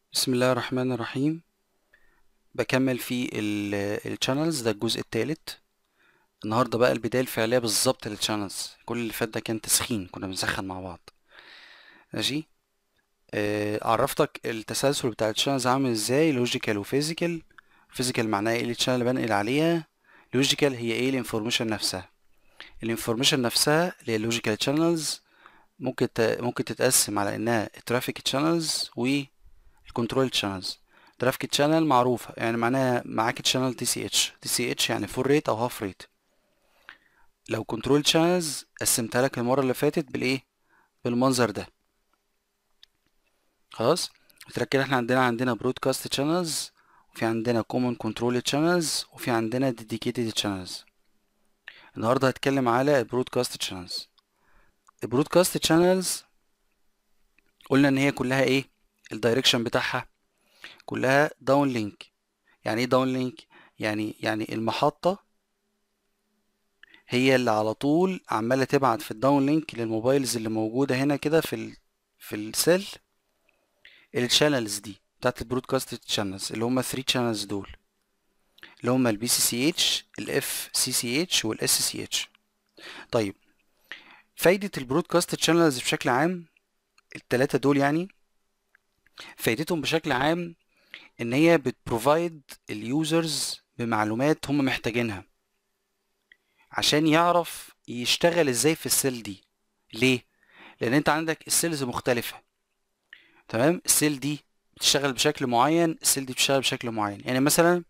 بسم الله الرحمن الرحيم بكمل في الشانلز ده الجزء الثالث النهارده بقى البدايه الفعليه بالظبط للشانلز كل اللي فات ده كان تسخين كنا بنسخن مع بعض ماشي آه، عرفتك التسلسل بتاع الشانلز عامل ازاي لوجيكال وفيزيكال فيزيكال معناها ايه الشانل اللي بنقل عليها لوجيكال هي ايه الانفورميشن نفسها الانفورميشن نفسها اللي هي اللوجيكال شانلز ممكن ت... ممكن تتقسم على انها ترافيك شانلز و الكنترول شانلز ترافيك شانل معروفة يعني معناها معاك شانل تي سي اتش تي سي اتش يعني فول ريت او هاف ريت لو كنترول شانلز قسمتها لك المرة اللي فاتت بالايه بالمنظر ده خلاص قلت لك كده احنا عندنا عندنا برودكاست شانلز وفي عندنا كومن كنترول شانلز وفي عندنا ديديكيتد شانلز النهارده هتكلم على البرودكاست شانلز البرودكاست شانلز قلنا ان هي كلها ايه الدايركشن بتاعها كلها داون لينك يعني ايه داون لينك يعني يعني المحطة هي اللي على طول عمالة تبعت في الداون لينك للموبايلز اللي موجودة هنا كده في ال في السيل الشانلز دي بتاعت البرودكاست تشانلز اللي هما 3 شانلز دول اللي هما البي سي سي اتش الاف سي سي اتش والاس سي اتش طيب فايدة البرودكاست تشانلز بشكل عام التلاتة دول يعني فايدتهم بشكل عام ان هي بتبروفايد اليوزرز بمعلومات هم محتاجينها عشان يعرف يشتغل ازاي في السيل دي ليه لان انت عندك السيلز مختلفة تمام السيل دي بتشتغل بشكل معين السيل دي بتشتغل بشكل معين يعني مثلا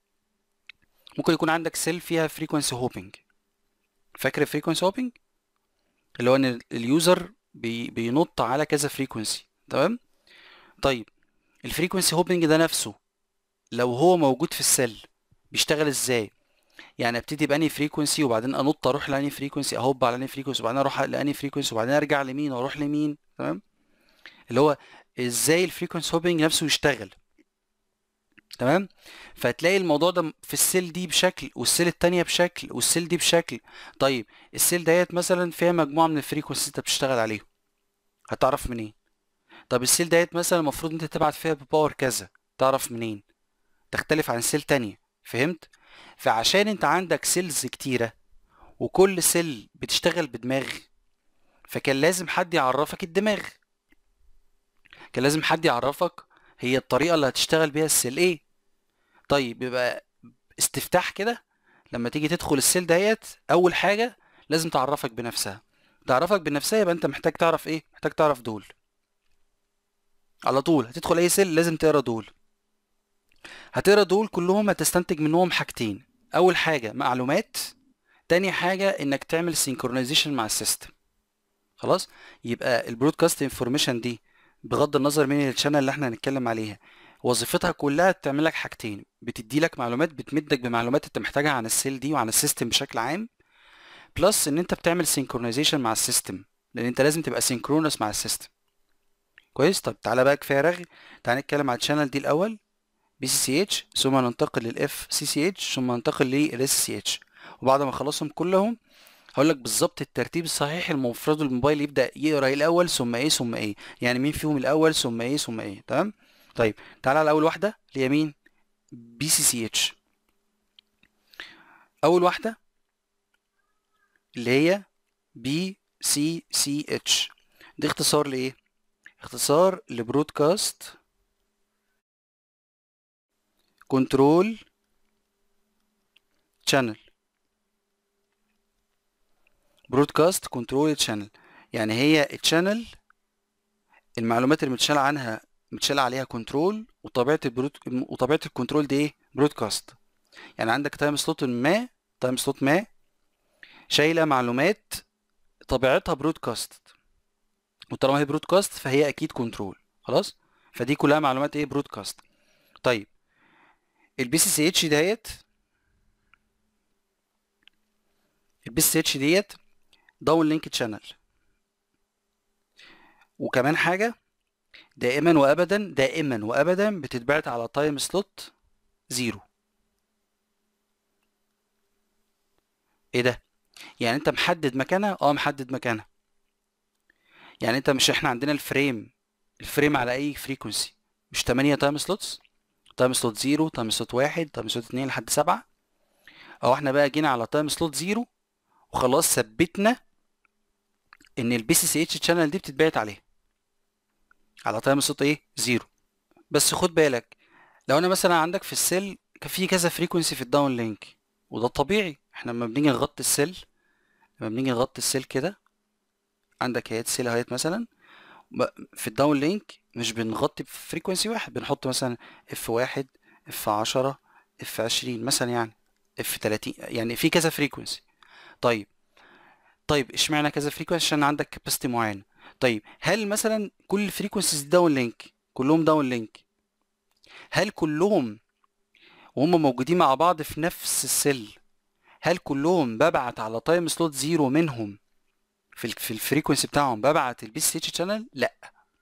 ممكن يكون عندك سيل فيها فريكوانسي هوبينج فاكر فريكوانسي هوبينج اللي هو ان اليوزر بي بينط على كذا فريكوانسي تمام طيب الفريكونسي هوبنج ده نفسه لو هو موجود في السيل بيشتغل ازاي يعني ابتدي باني فريكونسي وبعدين انط اروح لاني فريكونسي اهوب على اني فريكونسي وبعدين اروح لاني فريكونسي وبعدين ارجع لمين واروح لمين تمام اللي هو ازاي الفريكونسي هوبنج نفسه يشتغل تمام فتلاقي الموضوع ده في السيل دي بشكل والسيل التانية بشكل والسيل دي بشكل طيب السيل ديت مثلا فيها مجموعة من الفريكونسي انت بتشتغل عليهم هتعرف منين إيه؟ طب السيل ديت مثلا المفروض انت تبعت فيها بباور كذا تعرف منين تختلف عن سيل تانية فهمت فعشان انت عندك سيلز كتيرة وكل سيل بتشتغل بدماغ فكان لازم حد يعرفك الدماغ كان لازم حد يعرفك هي الطريقة اللي هتشتغل بيها السيل ايه طيب يبقى استفتاح كده لما تيجي تدخل السيل ديت اول حاجة لازم تعرفك بنفسها تعرفك بنفسها يبقى انت محتاج تعرف ايه محتاج تعرف دول على طول هتدخل اي سيل لازم تقرا دول هتقرا دول كلهم هتستنتج منهم حاجتين اول حاجه معلومات تاني حاجه انك تعمل سينكرونايزيشن مع السيستم خلاص يبقى البرودكاست انفورميشن دي بغض النظر من الشانل اللي احنا هنتكلم عليها وظيفتها كلها تعمل لك حاجتين بتدي لك معلومات بتمدك بمعلومات انت محتاجها عن السيل دي وعن السيستم بشكل عام بلس ان انت بتعمل سينكرونايزيشن مع السيستم لان انت لازم تبقى سينكرونس مع السيستم كويس طب تعالى بقى كفايه رغي تعالى نتكلم على الشانل دي الاول بي سي سي اتش ثم ننتقل للاف سي سي اتش ثم ننتقل للاس سي اتش وبعد ما اخلصهم كلهم هقول لك بالظبط الترتيب الصحيح المفروض الموبايل يبدا يقرا ايه الاول ثم ايه ثم ايه يعني مين فيهم الاول ثم ايه ثم ايه تمام طيب تعالى على اول واحده اللي هي مين بي سي سي اتش اول واحده اللي هي بي سي سي اتش دي اختصار لايه اختصار لبرودكاست كنترول شانل برودكاست كنترول شانل يعني هي الشانل المعلومات اللي متشال عنها متشال عليها كنترول وطبيعه البرود وطبيعه الكنترول دي ايه برودكاست يعني عندك تايم سلوت ما تايم سلوت ما شايله معلومات طبيعتها برودكاست وطالما هي برودكاست فهي اكيد كنترول خلاص فدي كلها معلومات ايه برودكاست طيب البي سي سي اتش ديت البي سي اتش ديت داون لينك شانل وكمان حاجه دائما وابدا دائما وابدا بتتبعت على تايم سلوت زيرو ايه ده يعني انت محدد مكانها اه محدد مكانها يعني انت مش احنا عندنا الفريم الفريم على اي فريكونسي مش 8 تايم سلوتس تايم سلوت 0 تايم سلوت 1 تايم سلوت 2 لحد 7 او احنا بقى جينا على تايم سلوت 0 وخلاص ثبتنا ان البي سي سي اتش شانل دي بتتبعت عليها على تايم سلوت ايه 0 بس خد بالك لو انا مثلا عندك في السيل كان في كذا فريكونسي في الداون لينك وده طبيعي احنا لما بنيجي نغطي السيل لما بنيجي نغطي السيل كده عندك اهيت سيل اهيت مثلا في الداون لينك مش بنغطي بفريكونسي واحد بنحط مثلا اف واحد اف عشرة اف عشرين مثلا يعني اف تلاتين يعني في كذا فريكونسي طيب طيب اشمعنى كذا فريكونسي عشان عندك كاباسيتي معينه طيب هل مثلا كل الفريكونسيز داون لينك كلهم داون لينك هل كلهم وهم موجودين مع بعض في نفس السيل هل كلهم ببعت على تايم سلوت زيرو منهم في في الفريكونسي بتاعهم ببعت البي سي اتش شانل لا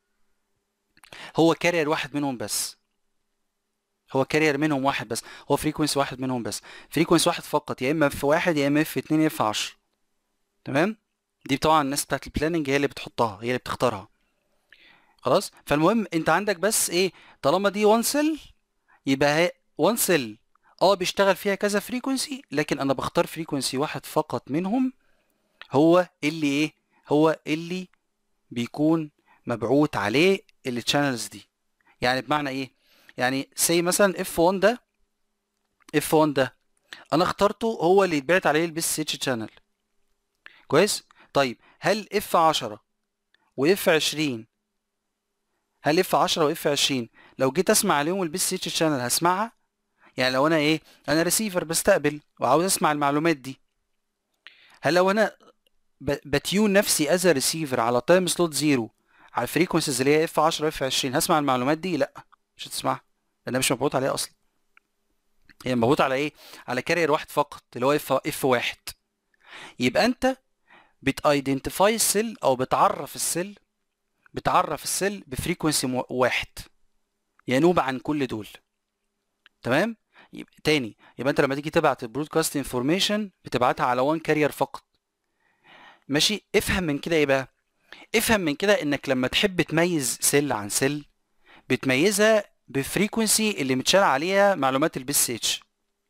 هو كارير واحد منهم بس هو كارير منهم واحد بس هو فريكونسي واحد منهم بس فريكونسي واحد فقط يا اما في واحد يا اما في اتنين يا في عشرة تمام دي طبعا الناس بتاعت البلاننج هي اللي بتحطها هي اللي بتختارها خلاص فالمهم انت عندك بس ايه طالما دي وان سيل يبقى وان سيل اه بيشتغل فيها كذا فريكونسي لكن انا بختار فريكونسي واحد فقط منهم هو اللي ايه هو اللي بيكون مبعوت عليه التشانلز دي يعني بمعنى ايه يعني سي مثلا اف 1 ده اف 1 ده انا اخترته هو اللي يتبعت عليه البيس اتش شانل كويس طيب هل اف 10 واف 20 هل اف 10 واف 20 لو جيت اسمع عليهم البيس اتش شانل هسمعها يعني لو انا ايه انا ريسيفر بستقبل وعاوز اسمع المعلومات دي هل لو انا بتيون نفسي از ريسيفر على تايم سلوت زيرو على الفريكونسيز اللي هي اف 10 اف 20 هسمع المعلومات دي لا مش هتسمعها لانها مش مبعوث عليها اصلا هي مبعوث على ايه على كارير واحد فقط اللي هو اف اف واحد يبقى انت بتايدنتيفاي السيل او بتعرف السيل بتعرف السيل بفريكونسي واحد ينوب عن كل دول تمام يبقى تاني يبقى انت لما تيجي تبعت البرودكاست انفورميشن بتبعتها على وان كارير فقط ماشي افهم من كده ايه بقى افهم من كده انك لما تحب تميز سيل عن سيل بتميزها بفريكونسي اللي متشال عليها معلومات البيس اتش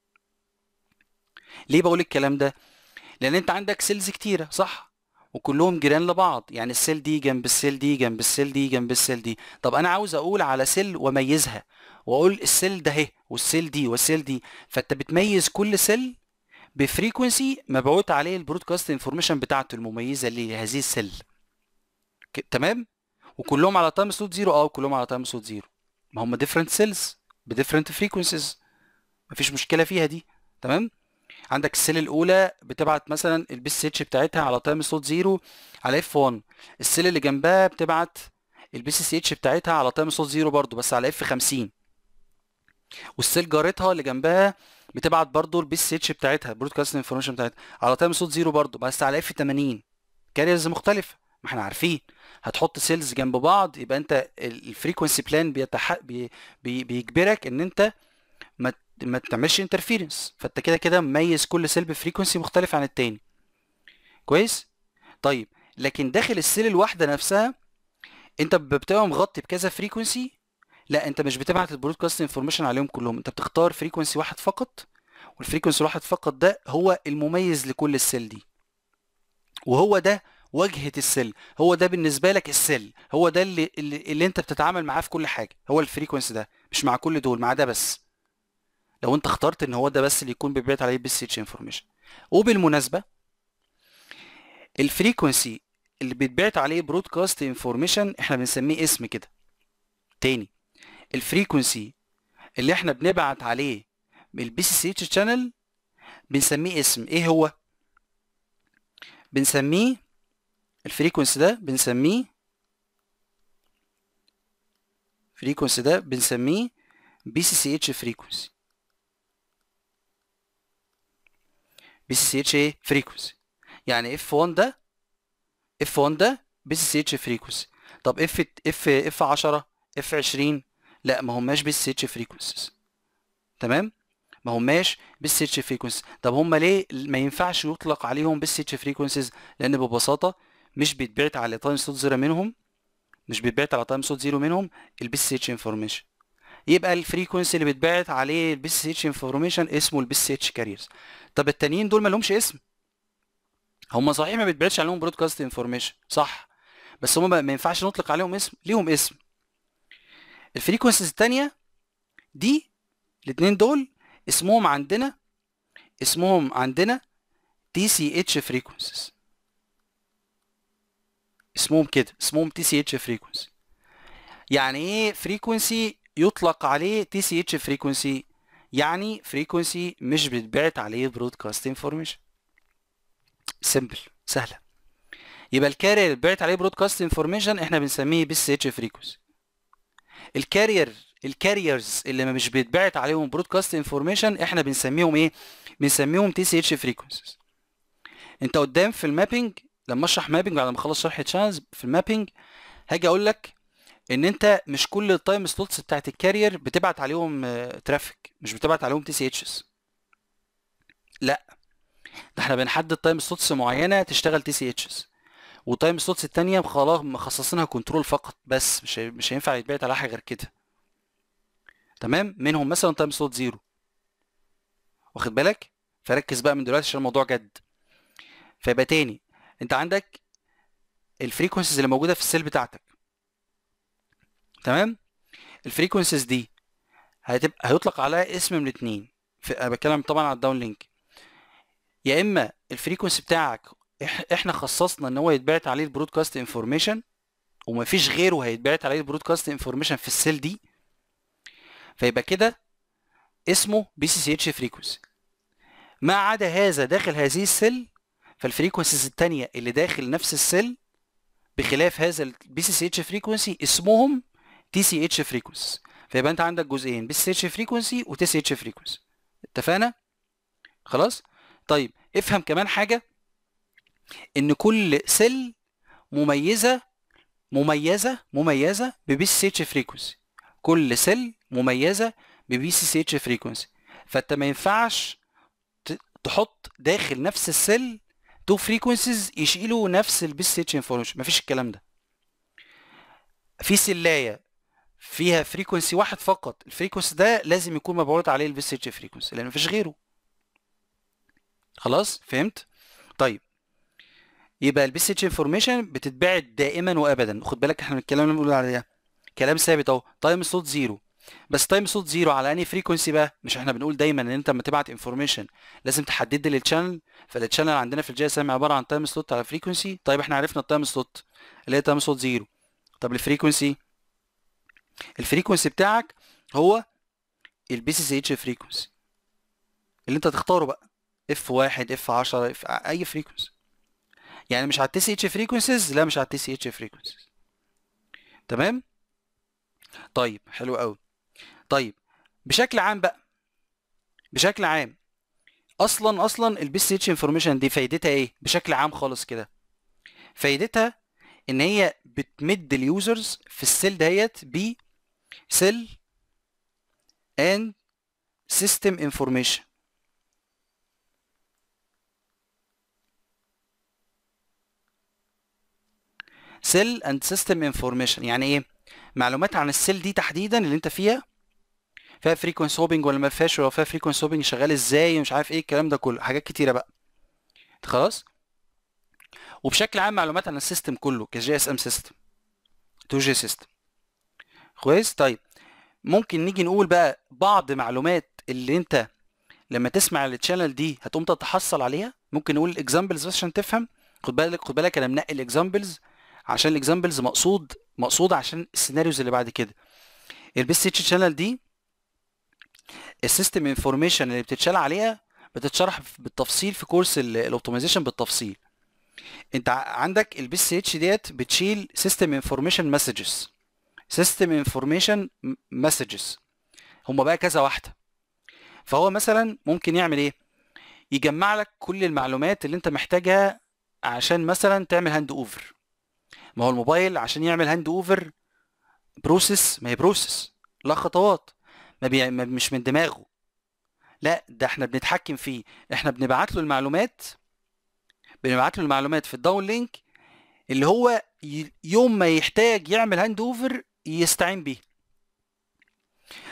ليه بقول الكلام ده لان انت عندك سيلز كتيره صح وكلهم جيران لبعض يعني السيل دي جنب السيل دي جنب السيل دي جنب السيل دي طب انا عاوز اقول على سيل واميزها واقول السيل ده اهي والسيل دي والسيل دي فانت بتميز كل سيل بفريكونسي مبعوث عليه البرودكاست انفورميشن بتاعته المميزه لهذه السيل تمام وكلهم على تايم سلوت زيرو اه كلهم على تايم سلوت زيرو ما هم ديفرنت سيلز بديفرنت فريكونسيز مفيش مشكله فيها دي تمام عندك السيل الاولى بتبعت مثلا البيس اتش بتاعتها على تايم سلوت زيرو على اف 1 السيل اللي جنبها بتبعت البي سي اتش بتاعتها على تايم سلوت زيرو برضو بس على اف 50 والسيل جارتها اللي جنبها بتبعت برضو البي سي اتش بتاعتها برودكاست انفورميشن بتاعتها على تايم سلوت زيرو برضو بس على اف 80 كاريرز مختلفه ما احنا عارفين هتحط سيلز جنب بعض يبقى انت الفريكونسي بلان بيتح... بي... بي... بيجبرك ان انت ما ما تعملش انترفيرنس فانت كده كده مميز كل سيل بفريكونسي مختلف عن التاني كويس طيب لكن داخل السيل الواحده نفسها انت بتبقى مغطي بكذا فريكونسي لا انت مش بتبعت البرودكاست انفورميشن عليهم كلهم انت بتختار فريكونسي واحد فقط والفريكونسي الواحد فقط ده هو المميز لكل السيل دي وهو ده واجهه السيل هو ده بالنسبه لك السيل هو ده اللي, اللي, اللي انت بتتعامل معاه في كل حاجه هو الفريكونسي ده مش مع كل دول مع ده بس لو انت اخترت ان هو ده بس اللي يكون بيبعت عليه بس اتش انفورميشن وبالمناسبه الفريكونسي اللي بيتبعت عليه برودكاست انفورميشن احنا بنسميه اسم كده تاني الفريكونسي اللي احنا بنبعت عليه البي سي سي اتش شانل بنسميه اسم ايه هو بنسميه الفريكونسي ده بنسميه فريكونسي ده بنسميه بي سي سي اتش فريكونسي بي سي سي اتش ايه فريكونسي يعني اف 1 ده اف 1 ده بي سي سي اتش فريكونسي طب اف اف اف 10 اف 20 لا ما هماش بي سي اتش فريكونسيز تمام ما هماش بي سي اتش فريكونسي طب هم ليه ما ينفعش يطلق عليهم بي سي اتش فريكونسيز لان ببساطه مش بيتبعت على تايم سلوت زيرو منهم مش بيتبعت على تايم سلوت زيرو منهم البي سي اتش انفورميشن يبقى الفريكونسي اللي بيتبعت عليه البي سي اتش انفورميشن اسمه البي سي اتش كاريرز طب التانيين دول ما لهمش اسم هم صحيح ما بيتبعتش عليهم برودكاست انفورميشن صح بس هم ما ينفعش نطلق عليهم اسم ليهم اسم الفريكونسيز التانية دي الاتنين دول اسمهم عندنا اسمهم عندنا تي سي اتش فريكونسيز اسمهم كده اسمهم تي سي اتش فريكونسي يعني ايه فريكونسي يطلق عليه تي سي اتش فريكونسي يعني فريكونسي مش بتبعت عليه برودكاست انفورميشن سيمبل سهله يبقى الكارير اللي بيتبعت عليه برودكاست انفورميشن احنا بنسميه بي سي اتش فريكونسي الكارير الكاريرز اللي مش بيتبعت عليهم برودكاست انفورميشن احنا بنسميهم ايه بنسميهم تي سي اتش فريكونسيز انت قدام في المابنج لما اشرح مابنج بعد ما اخلص شرح تشانلز في المابنج هاجي اقول لك ان انت مش كل التايم سلوتس بتاعت الكارير بتبعت عليهم ترافيك مش بتبعت عليهم تي سي اتشز لا ده احنا بنحدد تايم سلوتس معينه تشتغل تي سي اتشز وتايم سلوتس التانية خلاص مخصصينها كنترول فقط بس مش مش هينفع يتبعت على حاجه غير كده تمام منهم مثلا تايم سلوت زيرو واخد بالك فركز بقى من دلوقتي عشان الموضوع جد فيبقى تاني انت عندك الفريكونسيز اللي موجوده في السيل بتاعتك تمام الفريكونسيز دي هتبقى هيطلق عليها اسم من اتنين انا بتكلم طبعا على الداون لينك يا اما الفريكونسي بتاعك احنا خصصنا ان هو يتبعت عليه البرودكاست انفورميشن ومفيش غيره هيتبعت عليه البرودكاست انفورميشن في السيل دي فيبقى كده اسمه بي سي سي اتش فريكونسي ما عدا هذا داخل هذه السيل فالفريكونسيز التانية اللي داخل نفس السيل بخلاف هذا البي سي سي اتش فريكونسي اسمهم تي سي اتش فريكونسي فيبقى انت عندك جزئين بي سي اتش فريكونسي وتي سي اتش فريكونسي اتفقنا خلاص طيب افهم كمان حاجه ان كل سيل مميزه مميزه مميزه ببي سي اتش فريكونسي كل سيل مميزه ببي سي سي اتش فريكونسي فانت ما ينفعش تحط داخل نفس السيل تو فريكونسيز يشيلوا نفس البي سي اتش انفورميشن مفيش الكلام ده في سلايه فيها فريكونسي واحد فقط الفريكونسي ده لازم يكون مبعوث عليه البي سي اتش فريكونسي لان مفيش غيره خلاص فهمت طيب يبقى البي سي اتش انفورميشن بتتبعت دائما وابدا خد بالك احنا الكلام اللي بنقول عليه كلام ثابت اهو تايم سلوت زيرو بس تايم سلوت زيرو على انهي فريكونسي بقى مش احنا بنقول دايما ان انت لما تبعت انفورميشن لازم تحدد لي الشانل فالتشانل عندنا في الجي اس ام عباره عن تايم سلوت على فريكونسي طيب احنا عرفنا التايم سلوت اللي هي تايم سلوت زيرو طب الفريكونسي الفريكونسي بتاعك هو البي سي سي اتش فريكونسي اللي انت تختاره بقى اف 1 اف 10 اف اي فريكونسي يعني مش على التي سي اتش فريكونسيز لا مش على التي سي اتش فريكونسيز تمام طيب حلو قوي طيب بشكل عام بقى بشكل عام اصلا اصلا البي سي اتش انفورميشن دي فايدتها ايه بشكل عام خالص كده فايدتها ان هي بتمد اليوزرز في السيل ديت ب سيل اند سيستم انفورميشن سيل اند سيستم انفورميشن يعني ايه معلومات عن السيل دي تحديدا اللي انت فيها فيها فريكونسي هوبنج ولا ما فيهاش ولا فيها فريكونسي هوبنج شغال ازاي ومش عارف ايه الكلام ده كله حاجات كتيره بقى خلاص وبشكل عام معلومات عن السيستم كله كجي اس ام سيستم 2 جي سيستم كويس طيب ممكن نيجي نقول بقى بعض معلومات اللي انت لما تسمع التشانل دي هتقوم تتحصل عليها ممكن نقول الاكزامبلز بس عشان تفهم خد بالك خد بالك انا منقي الاكزامبلز عشان الاكزامبلز مقصود مقصود عشان السيناريوز اللي بعد كده البي سي اتش شانل دي السيستم انفورميشن اللي بتتشال عليها بتتشرح بالتفصيل في كورس الاوبتمايزيشن بالتفصيل انت عندك البي سي اتش ديت بتشيل سيستم انفورميشن مسجز سيستم انفورميشن مسجز هما بقى كذا واحده فهو مثلا ممكن يعمل ايه يجمع لك كل المعلومات اللي انت محتاجها عشان مثلا تعمل هاند اوفر ما هو الموبايل عشان يعمل هاند اوفر بروسيس ما هي بروسيس لا خطوات ما, بي... ما مش من دماغه لا ده احنا بنتحكم فيه احنا بنبعت له المعلومات بنبعت له المعلومات في الداون لينك اللي هو ي... يوم ما يحتاج يعمل هاند اوفر يستعين بيه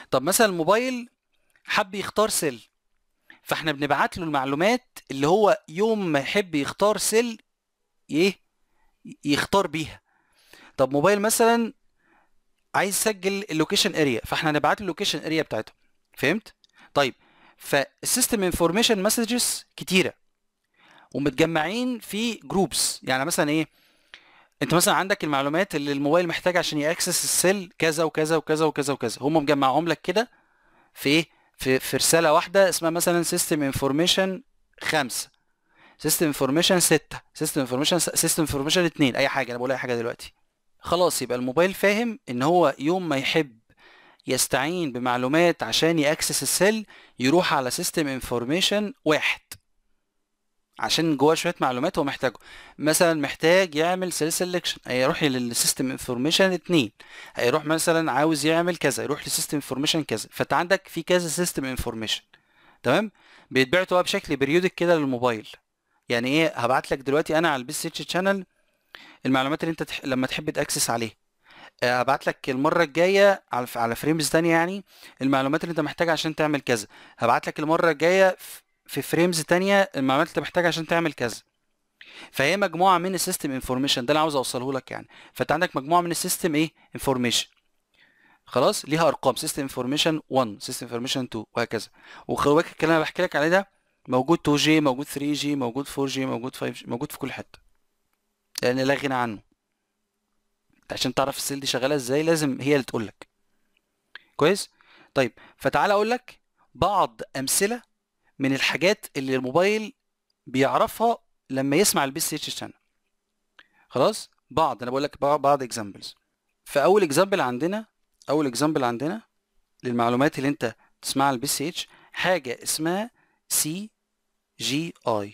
طب مثلا الموبايل حب يختار سيل فاحنا بنبعت له المعلومات اللي هو يوم ما يحب يختار سيل ايه يختار بيها طب موبايل مثلا عايز يسجل اللوكيشن اريا فاحنا هنبعت له اللوكيشن اريا بتاعته فهمت طيب فالسيستم انفورميشن مسجز كتيره ومتجمعين في جروبس يعني مثلا ايه انت مثلا عندك المعلومات اللي الموبايل محتاج عشان ياكسس السيل كذا وكذا وكذا وكذا وكذا هم مجمعهم لك كده في ايه في في رساله واحده اسمها مثلا سيستم انفورميشن 5 سيستم انفورميشن 6 سيستم انفورميشن سيستم انفورميشن 2 اي حاجه انا بقول اي حاجه دلوقتي خلاص يبقى الموبايل فاهم ان هو يوم ما يحب يستعين بمعلومات عشان ياكسس السيل يروح على سيستم انفورميشن واحد عشان جواه شويه معلومات هو محتاجه مثلا محتاج يعمل سيل سelection هيروح للسيستم انفورميشن 2 هيروح مثلا عاوز يعمل كذا يروح لسيستم انفورميشن كذا فانت عندك في كذا سيستم انفورميشن تمام بيتبعتوا بقى بشكل بريودك كده للموبايل يعني ايه هبعت لك دلوقتي انا على البي سي اتش تشانل المعلومات اللي انت تح... لما تحب تاكسس عليه هبعت لك المره الجايه على على فريمز تانية يعني المعلومات اللي انت محتاجها عشان تعمل كذا هبعت لك المره الجايه في فريمز تانية المعلومات اللي انت محتاجها عشان تعمل كذا فهي مجموعه من السيستم انفورميشن ده اللي عاوز اوصله لك يعني فانت عندك مجموعه من السيستم ايه انفورميشن خلاص ليها ارقام سيستم انفورميشن 1 سيستم انفورميشن 2 وهكذا وخلي بالك الكلام اللي بحكي لك عليه ده موجود 2 جي موجود 3 جي موجود 4 جي موجود 5 جي موجود في كل حته لان لا غنى عنه عشان تعرف السيل دي شغاله ازاي لازم هي اللي تقول لك كويس طيب فتعال اقول لك بعض امثله من الحاجات اللي الموبايل بيعرفها لما يسمع البي سي اتش شانل خلاص بعض انا بقول لك بعض اكزامبلز فاول اكزامبل عندنا اول اكزامبل عندنا للمعلومات اللي انت تسمعها على البي سي اتش حاجه اسمها سي جي اي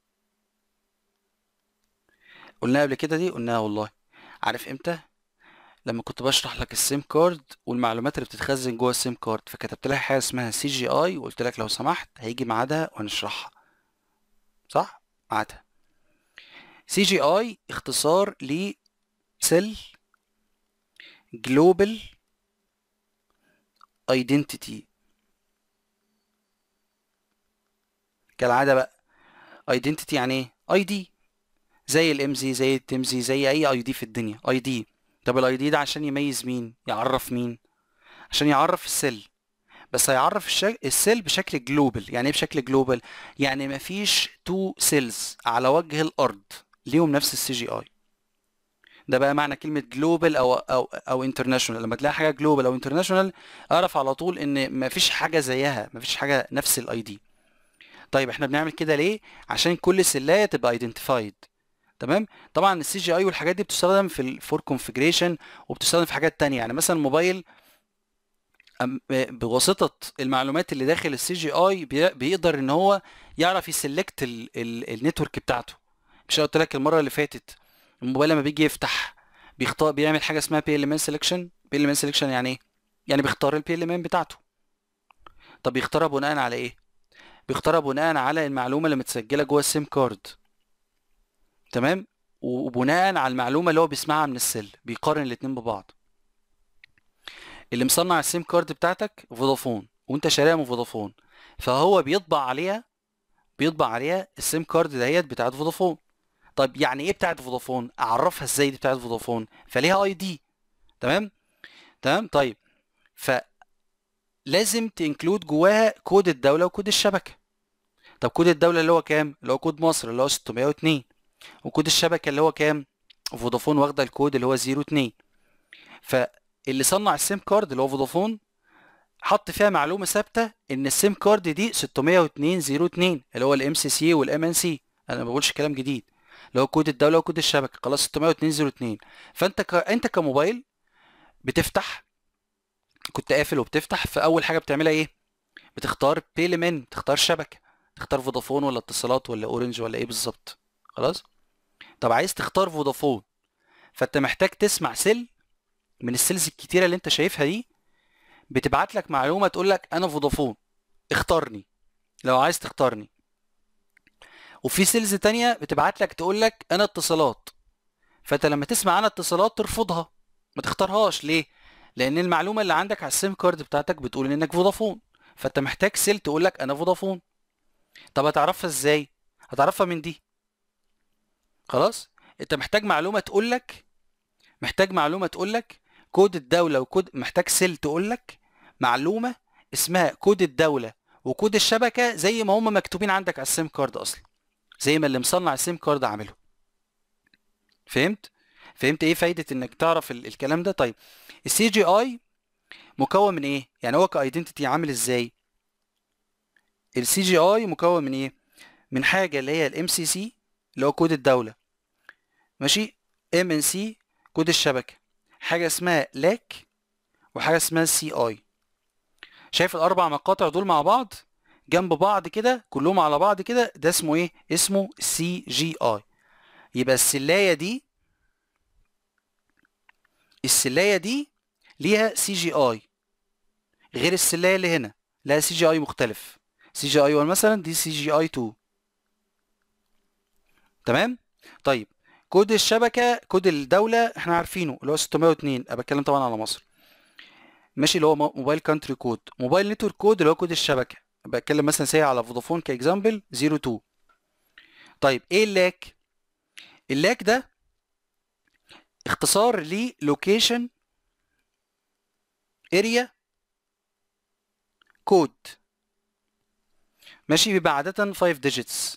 قلناها قبل كده دي قلناها والله عارف امتى لما كنت بشرح لك السيم كارد والمعلومات اللي بتتخزن جوه السيم كارد فكتبت لها حاجه اسمها سي جي اي وقلت لك لو سمحت هيجي ميعادها وهنشرحها صح ميعادها سي جي اي اختصار ل سيل جلوبال ايدنتيتي كالعاده بقى ايدنتيتي يعني ايه اي دي زي الام زي زي التمزي زي اي اي دي في الدنيا اي دي طب الاي دي ده عشان يميز مين يعرف مين عشان يعرف السيل بس هيعرف الشك... السيل بشكل جلوبال يعني ايه بشكل جلوبال يعني مفيش تو سيلز على وجه الارض ليهم نفس السي جي اي ده بقى معنى كلمة جلوبال أو أو أو انترناشونال لما تلاقي حاجة جلوبال أو انترناشونال أعرف على طول إن مفيش حاجة زيها مفيش حاجة نفس الأي دي طيب إحنا بنعمل كده ليه؟ عشان كل سلاية تبقى ايدنتيفايد تمام طبعا السي جي اي والحاجات دي بتستخدم في الفور كونفيجريشن وبتستخدم في حاجات تانية يعني مثلا الموبايل بواسطة المعلومات اللي داخل السي جي اي بيقدر ان هو يعرف يسلكت النتورك بتاعته مش قلت لك المرة اللي فاتت الموبايل لما بيجي يفتح بيختار بيعمل حاجة اسمها بي ال ام سelection بي ال ام سelection يعني ايه يعني بيختار البي ال ام بتاعته طب بيختارها بناء على ايه بيختارها بناء على المعلومة اللي متسجلة جوه السيم كارد تمام وبناء على المعلومه اللي هو بيسمعها من السيل بيقارن الاتنين ببعض اللي مصنع السيم كارد بتاعتك فودافون وانت شاريها من فودافون فهو بيطبع عليها بيطبع عليها السيم كارد ديت بتاعت فودافون طب يعني ايه بتاعت فودافون اعرفها ازاي دي بتاعت فودافون فليها اي دي تمام تمام طيب ف لازم تنكلود جواها كود الدوله وكود الشبكه طب كود الدوله اللي هو كام اللي هو كود مصر اللي هو 602 وكود الشبكه اللي هو كام فودافون واخده الكود اللي هو 02 فاللي صنع السيم كارد اللي هو فودافون حط فيها معلومه ثابته ان السيم كارد دي 60202 اللي هو الام سي سي والام ان سي انا ما بقولش كلام جديد اللي هو كود الدوله وكود الشبكه خلاص 60202 فانت ك... انت كموبايل بتفتح كنت قافل وبتفتح فاول حاجه بتعملها ايه بتختار بيلمن بتختار شبكه تختار فودافون ولا اتصالات ولا اورنج ولا ايه بالظبط خلاص طب عايز تختار فودافون فانت محتاج تسمع سيل من السيلز الكتيره اللي انت شايفها دي بتبعت لك معلومه تقول لك انا فودافون اختارني لو عايز تختارني وفي سيلز تانية بتبعت لك تقول لك انا اتصالات فانت لما تسمع انا اتصالات ترفضها ما تختارهاش ليه لان المعلومه اللي عندك على السيم كارد بتاعتك بتقول انك فودافون فانت محتاج سيل تقول لك انا فودافون طب هتعرفها ازاي هتعرفها من دي خلاص انت محتاج معلومه تقول لك محتاج معلومه تقول لك كود الدوله وكود محتاج سيل تقول لك معلومه اسمها كود الدوله وكود الشبكه زي ما هم مكتوبين عندك على السيم كارد اصلا زي ما اللي مصنع السيم كارد عامله فهمت فهمت ايه فايده انك تعرف ال الكلام ده طيب السي جي اي مكون من ايه يعني هو كايدنتيتي عامل ازاي السي جي اي مكون من ايه من حاجه اللي هي الام سي سي اللي هو كود الدوله ماشي ام ان سي كود الشبكه حاجه اسمها لاك وحاجه اسمها سي اي شايف الاربع مقاطع دول مع بعض جنب بعض كده كلهم على بعض كده ده اسمه ايه اسمه سي جي اي يبقى السلايه دي السلايه دي ليها سي جي اي غير السلايه اللي هنا لها سي جي اي مختلف سي جي اي 1 مثلا دي سي جي اي 2 تمام طيب كود الشبكه كود الدوله احنا عارفينه اللي هو 602 انا بتكلم طبعا على مصر ماشي اللي هو موبايل كانتري كود موبايل نتورك كود اللي هو كود الشبكه بتكلم مثلا سي على فودافون كاكزامبل 02 طيب ايه اللاك اللاك ده اختصار ل لوكيشن اريا كود ماشي بيبقى عادة 5 digits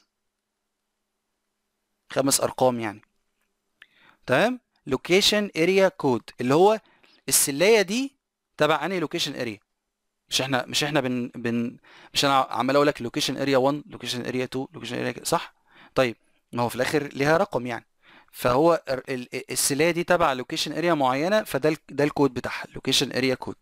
خمس ارقام يعني تمام لوكيشن اريا كود اللي هو السلايه دي تبع انهي لوكيشن اريا مش احنا مش احنا بن بن مش انا عمال اقول لك لوكيشن اريا 1 لوكيشن اريا 2 لوكيشن اريا صح طيب ما هو في الاخر ليها رقم يعني فهو السلايه دي تبع لوكيشن اريا معينه فده ده الكود بتاعها لوكيشن اريا كود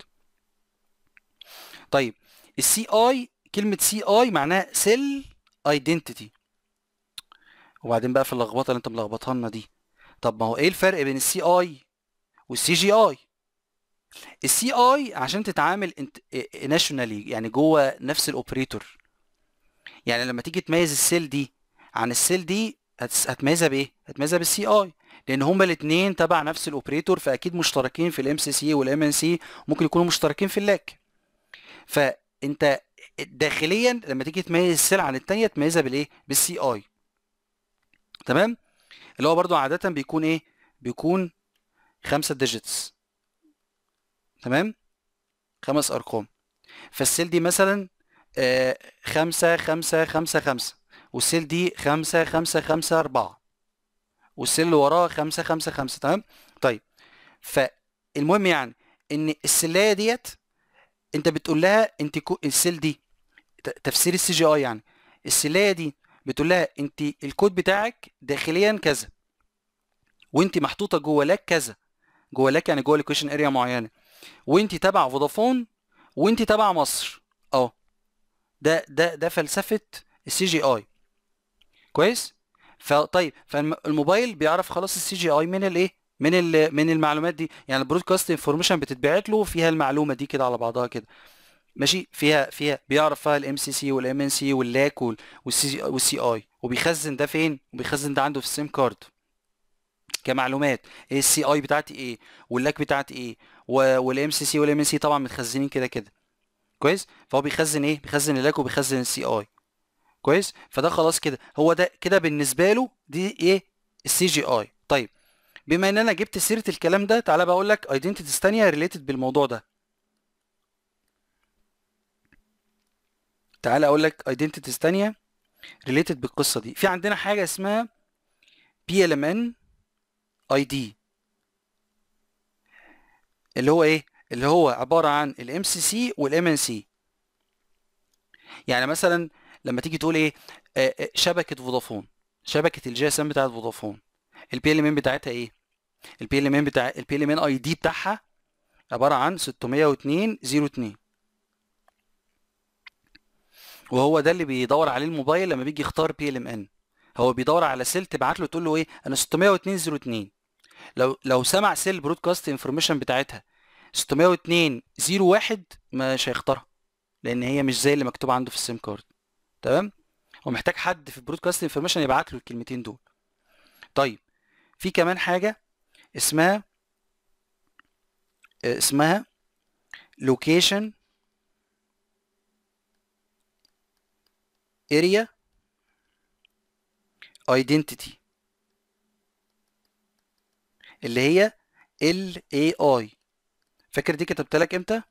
طيب السي اي كلمه سي اي معناها سيل ايدنتيتي وبعدين بقى في اللخبطه اللي انت ملخبطها لنا دي طب ما هو ايه الفرق بين السي اي والسي جي اي السي اي عشان تتعامل انت ناشونالي يعني جوه نفس الاوبريتور يعني لما تيجي تميز السيل دي عن السيل دي هتميزها بايه هتميزها بالسي اي لان هما الاثنين تبع نفس الاوبريتور فاكيد مشتركين في الام سي سي والام ان سي ممكن يكونوا مشتركين في اللاك فانت داخليا لما تيجي تميز السيل عن الثانيه تميزها بالايه بالسي اي تمام اللي هو برضو عاده بيكون ايه بيكون خمسة ديجيتس تمام خمس ارقام فالسيل دي مثلا آه خمسة خمسة خمسة خمسة والسيل دي خمسة خمسة خمسة أربعة والسيل اللي وراه خمسة خمسة خمسة تمام طيب فالمهم يعني إن السلاية ديت أنت بتقول لها أنت السيل دي تفسير السي جي اي يعني السلاية دي بتقول لها أنت الكود بتاعك داخليا كذا وأنت محطوطة جوه لاك كذا جوه لاك يعني جوه لوكيشن اريا معينة وأنت تبع فودافون وأنت تبع مصر أه ده ده ده فلسفة السي جي اي كويس فطيب فالموبايل بيعرف خلاص السي جي اي من الايه من ال من المعلومات دي يعني البرودكاست انفورميشن بتتبعت له فيها المعلومه دي كده على بعضها كده ماشي فيها فيها بيعرف فيها الام سي سي والام ان سي واللاك والسي والسي اي وبيخزن ده فين وبيخزن ده عنده في السيم كارد كمعلومات ايه السي اي بتاعتي ايه واللاك بتاعتي ايه والام سي سي والام ان سي طبعا متخزنين كده كده كويس فهو بيخزن ايه بيخزن اللاك وبيخزن السي اي كويس فده خلاص كده هو ده كده بالنسبه له دي ايه السي جي اي طيب بما ان انا جبت سيره الكلام ده تعالى بقول لك ايدنتيتيز ثانيه ريليتد بالموضوع ده تعالى اقول لك ايدنتيتيز ثانيه ريليتد بالقصه دي في عندنا حاجه اسمها بي ال ام ان اي دي اللي هو ايه اللي هو عباره عن الام سي سي والام ان سي يعني مثلا لما تيجي تقول ايه آه شبكه فودافون شبكه الجي اس ام بتاعت فودافون البي ال ام ان بتاعتها ايه البي ال ام ان بتاع البي ال ام ان اي دي بتاعها عباره عن 602 02 وهو ده اللي بيدور عليه الموبايل لما بيجي يختار بي ال ام ان هو بيدور على سيل تبعت له تقول له ايه انا 602 02 لو لو سمع سيل برودكاست انفورميشن بتاعتها 602 01 مش هيختارها لان هي مش زي اللي مكتوب عنده في السيم كارد تمام هو محتاج حد في البرودكاست انفورميشن يبعت له الكلمتين دول طيب في كمان حاجه اسمها آه، اسمها location area identity اللي هي ال AI فاكر دي كتبت لك امتى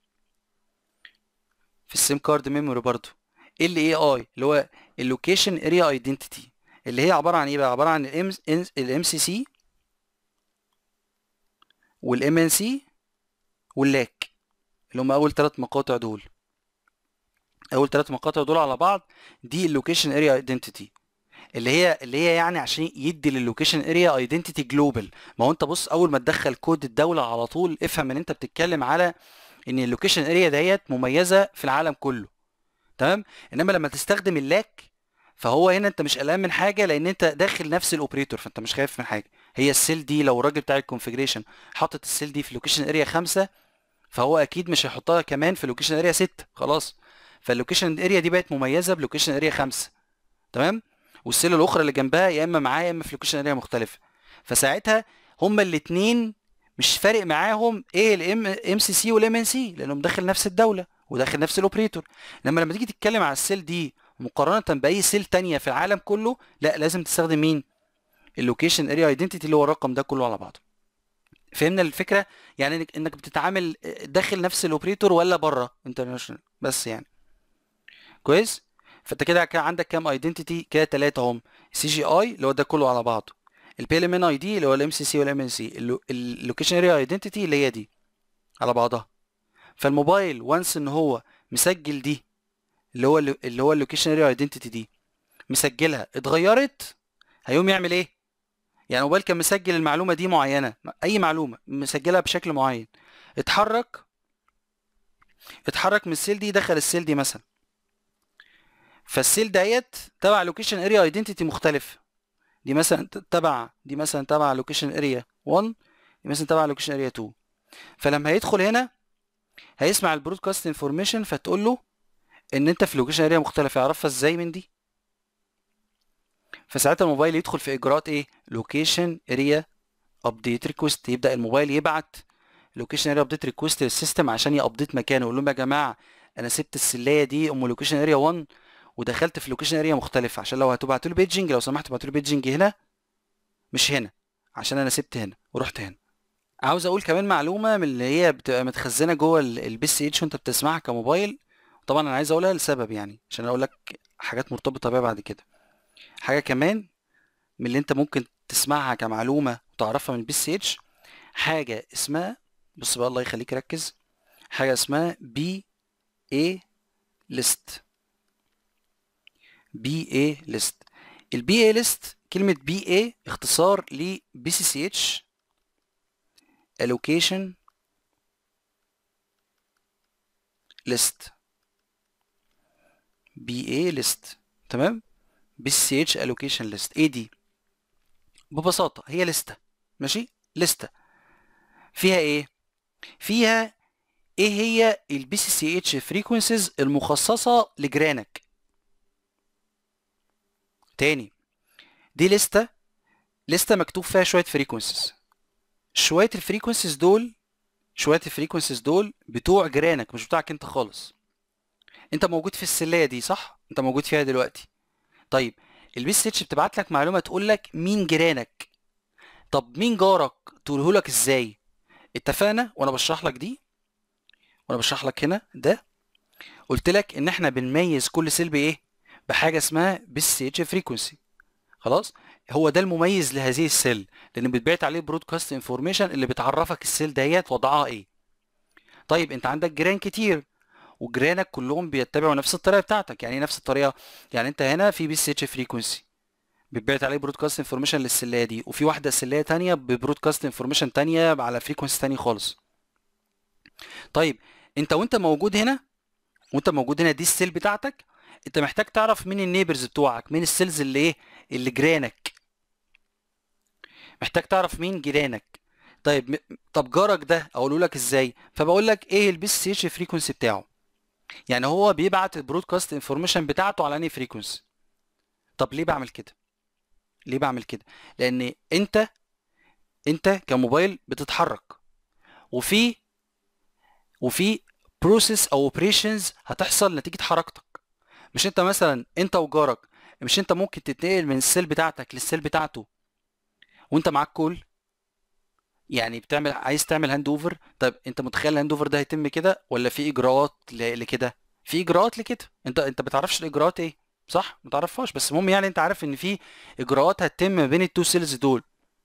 في السيم كارد ميموري برضو ال AI اللي هو اللوكيشن اريا ايدنتيتي اللي هي عباره عن ايه بقى عباره عن الام سي سي والام ان سي واللاك اللي هم اول ثلاث مقاطع دول اول ثلاث مقاطع دول على بعض دي اللوكيشن اريا ايدنتيتي اللي هي اللي هي يعني عشان يدي للوكيشن اريا ايدنتيتي جلوبال ما هو انت بص اول ما تدخل كود الدوله على طول افهم ان انت بتتكلم على ان اللوكيشن اريا ديت مميزه في العالم كله تمام انما لما تستخدم اللاك فهو هنا انت مش قلقان من حاجه لان انت داخل نفس الاوبريتور فانت مش خايف من حاجه هي السيل دي لو الراجل بتاع الكونفيجريشن حاطط السيل دي في لوكيشن اريا 5 فهو اكيد مش هيحطها كمان في لوكيشن اريا 6 خلاص فاللوكيشن اريا دي بقت مميزه بلوكيشن اريا 5 تمام والسيل الاخرى اللي جنبها يا اما معاه يا اما في لوكيشن اريا مختلفه فساعتها هما الاثنين مش فارق معاهم ايه الام ام سي سي والام ان سي لانهم داخل نفس الدوله وداخل نفس الاوبريتور انما لما تيجي تتكلم على السيل دي مقارنه باي سيل تانية في العالم كله لا لازم تستخدم مين اللوكيشن اريا ايدنتيتي اللي هو الرقم ده كله على بعضه فهمنا الفكره يعني انك انك بتتعامل داخل نفس الاوبريتور ولا بره انترناشونال بس يعني كويس فانت كده كده عندك كام ايدنتيتي كده ثلاثه هم سي جي اي اللي هو ده كله على بعضه البي ال ام ان اي دي اللي هو الام سي سي والام ان سي اللوكيشن اريا ايدنتيتي اللي هي دي على بعضها فالموبايل وانس ان هو مسجل دي اللي هو اللي هو اللوكيشن اريا ايدنتيتي دي مسجلها اتغيرت هيقوم يعمل ايه يعني الموبايل كان مسجل المعلومه دي معينه اي معلومه مسجلها بشكل معين اتحرك اتحرك من السيل دي دخل السيل دي مثلا فالسيل ديت تبع لوكيشن اريا ايدنتيتي مختلف دي مثلا تبع دي مثلا تبع لوكيشن اريا 1 دي مثلا تبع لوكيشن اريا 2 فلما هيدخل هنا هيسمع البرودكاست انفورميشن فتقول له ان انت في لوكيشن اريا مختلفه يعرفها ازاي من دي فساعتها الموبايل يدخل في اجراءات ايه لوكيشن اريا ابديت ريكوست يبدا الموبايل يبعت لوكيشن اريا ابديت ريكوست للسيستم عشان يابديت مكانه يقول لهم يا جماعه انا سبت السلايه دي ام لوكيشن اريا 1 ودخلت في لوكيشن اريا مختلف عشان لو هتبعتوا له بيجنج لو سمحت ابعتوا له بيجنج هنا مش هنا عشان انا سبت هنا ورحت هنا عاوز اقول كمان معلومه من اللي هي بتبقى متخزنه جوه البي سي اتش وانت بتسمعها كموبايل طبعا انا عايز اقولها لسبب يعني عشان اقول لك حاجات مرتبطه بيها بعد كده حاجه كمان من اللي انت ممكن تسمعها كمعلومه وتعرفها من البي سي اتش حاجه اسمها بص بقى الله يخليك ركز حاجه اسمها بي اي ليست بي اي ليست البي اي ليست كلمه بي اي اختصار ل بي سي سي اتش allocation list بي اي ليست تمام بي سي اتش allocation list ايه دي ببساطه هي لستة ماشي لستة فيها ايه فيها ايه هي البي سي سي اتش فريكونسيز المخصصه لجيرانك تاني دي لستة لستة مكتوب فيها شويه فريكونسيز شويه الفريكونسيز دول شويه الفريكونسيز دول بتوع جيرانك مش بتوعك انت خالص انت موجود في السلايه دي صح انت موجود فيها دلوقتي طيب البي سي اتش بتبعت لك معلومه تقول لك مين جيرانك طب مين جارك تقوله لك ازاي اتفقنا وانا بشرح لك دي وانا بشرح لك هنا ده قلت لك ان احنا بنميز كل سيل بايه بحاجه اسمها بي سي اتش فريكونسي خلاص هو ده المميز لهذه السيل لان بيتبعت عليه برودكاست انفورميشن اللي بتعرفك السيل ديت وضعها ايه طيب انت عندك جيران كتير وجيرانك كلهم بيتبعوا نفس الطريقه بتاعتك يعني نفس الطريقه يعني انت هنا في بي سي اتش فريكونسي بيتبعت عليه برودكاست انفورميشن للسلايه دي وفي واحده سلايه تانية ببرودكاست انفورميشن تانية على فريكونسي تاني خالص طيب انت وانت موجود هنا وانت موجود هنا دي السيل بتاعتك انت محتاج تعرف مين النيبرز بتوعك مين السيلز اللي ايه اللي جيرانك محتاج تعرف مين جيرانك طيب طب جارك ده اقوله لك ازاي فبقول لك ايه البي سي اتش فريكونسي بتاعه يعني هو بيبعت البرودكاست انفورميشن بتاعته على انهي فريكونسي طب ليه بعمل كده ليه بعمل كده لان انت انت كموبايل بتتحرك وفي وفي بروسيس او اوبريشنز هتحصل نتيجه حركتك مش انت مثلا انت وجارك مش انت ممكن تتنقل من السيل بتاعتك للسيل بتاعته وانت معاك كول يعني بتعمل عايز تعمل هاند اوفر طيب انت متخيل الهاند اوفر ده هيتم كده ولا في اجراءات ل- لكده في اجراءات لكده انت انت بتعرفش الاجراءات ايه صح ما تعرفهاش بس المهم يعني انت عارف ان في اجراءات هتتم ما بين التو سيلز دول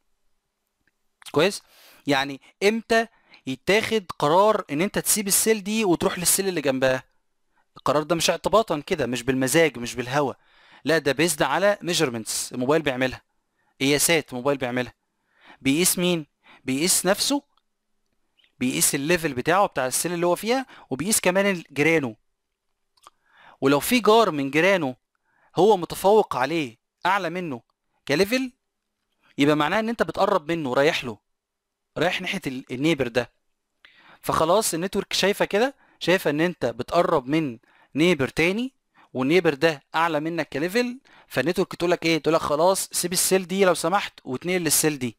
كويس يعني امتى يتاخد قرار ان انت تسيب السيل دي وتروح للسيل اللي جنبها القرار ده مش اعتباطا كده مش بالمزاج مش بالهوى لا ده بيزد على ميجرمنتس الموبايل بيعملها قياسات الموبايل بيعملها بيقيس مين بيقيس نفسه بيقيس الليفل بتاعه بتاع السيل اللي هو فيها وبيقيس كمان جيرانه ولو في جار من جيرانه هو متفوق عليه اعلى منه كليفل يبقى معناه ان انت بتقرب منه رايح له رايح ناحيه ال- النيبر ده فخلاص النتورك شايفه كده شايفه ان انت بتقرب من نيبر تاني والنيبر ده اعلى منك كليفل فالنتورك تقول لك ايه تقول لك خلاص سيب السيل دي لو سمحت واتنقل للسيل دي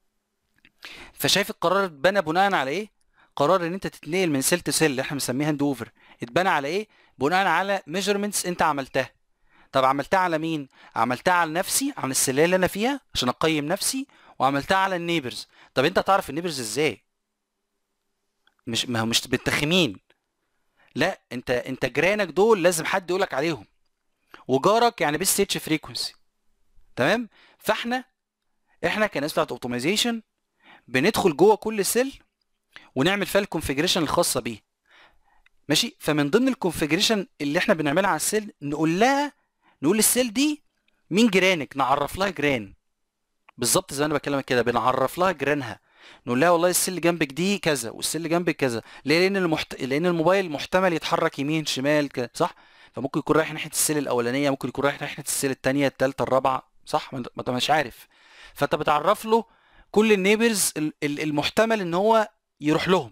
فشايف القرار اتبنى بناء على ايه قرار ان انت تتنقل من سيل لسيل اللي احنا بنسميها هاند اوفر اتبنى على ايه بناء على ميجرمنتس انت عملتها طب عملتها على مين عملتها على نفسي عن السلالة اللي انا فيها عشان اقيم نفسي وعملتها على النيبرز طب انت تعرف النيبرز ازاي مش ما هو مش بالتخمين لا انت انت جيرانك دول لازم حد يقولك عليهم وجارك يعني بس اتش فريكونسي تمام فاحنا احنا كناس بتاعت اوبتمايزيشن بندخل جوه كل سيل ونعمل فيها الكونفيجريشن الخاصه بيه ماشي فمن ضمن الكونفيجريشن اللي احنا بنعملها على السيل نقول لها نقول للسيل دي مين جيرانك نعرف لها جيران بالظبط زي ما انا بكلمك كده بنعرف لها جيرانها نقول لها والله السيل اللي جنبك دي كذا والسيل اللي جنبك كذا ليه لان المحت... لان الموبايل محتمل يتحرك يمين شمال كده صح فممكن يكون رايح ناحيه السيل الاولانيه ممكن يكون رايح ناحيه السيل الثانيه الثالثه الرابعه صح ما انت ما انت مش عارف فانت بتعرف له كل النيبرز ال- ال- المحتمل ان هو يروح لهم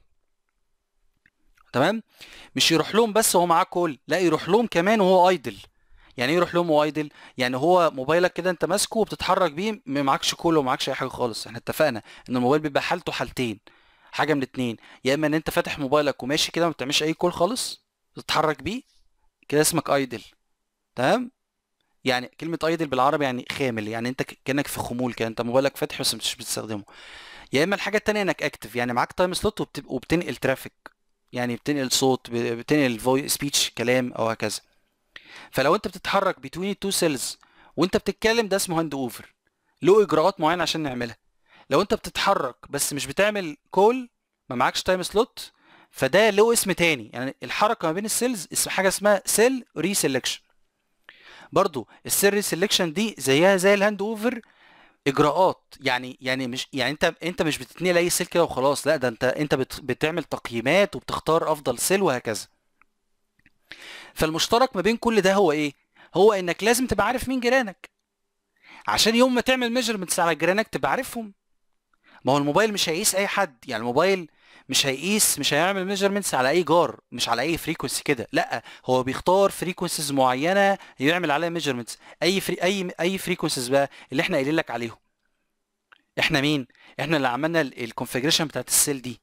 تمام مش يروح لهم بس وهو معاه كول لا يروح لهم كمان وهو ايدل يعني ايه يروح لهم وهو ايدل يعني هو موبايلك كده انت ماسكه وبتتحرك بيه ما معكش كول ومعكش اي حاجه خالص احنا اتفقنا ان الموبايل بيبقى حالته حالتين حاجه من اتنين يا اما ان انت فاتح موبايلك وماشي كده ما بتعملش اي كول خالص بتتحرك بيه كده اسمك ايدل تمام يعني كلمة ايدل بالعربي يعني خامل يعني انت ك- كأنك في خمول كده انت موبايلك فاتح بس مش بتستخدمه يا اما الحاجة التانية انك اكتف يعني معاك تايم سلوت وبت... وبتنقل ترافيك يعني بتنقل صوت ب- بتنقل فويس سبيتش كلام او هكذا فلو انت بتتحرك بين التو سيلز وانت بتتكلم ده اسمه هاند اوفر له اجراءات معينة عشان نعملها لو انت بتتحرك بس مش بتعمل كول ما معكش تايم سلوت فده له اسم تاني يعني الحركة ما بين السيلز اسم حاجة اسمها سيل ريسelection برضو السيل ريسelection دي زيها زي الهاند اوفر اجراءات يعني يعني مش يعني انت انت مش بتتنقل اي سيل كده وخلاص لا ده انت انت بت بتعمل تقييمات وبتختار افضل سيل وهكذا فالمشترك ما بين كل ده هو ايه هو انك لازم تبقى عارف مين جيرانك عشان يوم ما تعمل ميجرمنتس على جيرانك تبقى عارفهم ما هو الموبايل مش هيقيس اي حد يعني الموبايل مش هيقيس مش هيعمل ميجرمنتس على اي جار مش على اي فريكونسي كده لا هو بيختار فريكونسيز معينه يعمل عليها ميجرمنتس اي فري اي اي فريكونسيز بقى اللي احنا قايلين لك عليهم احنا مين احنا اللي عملنا الكونفيجريشن بتاعت السيل دي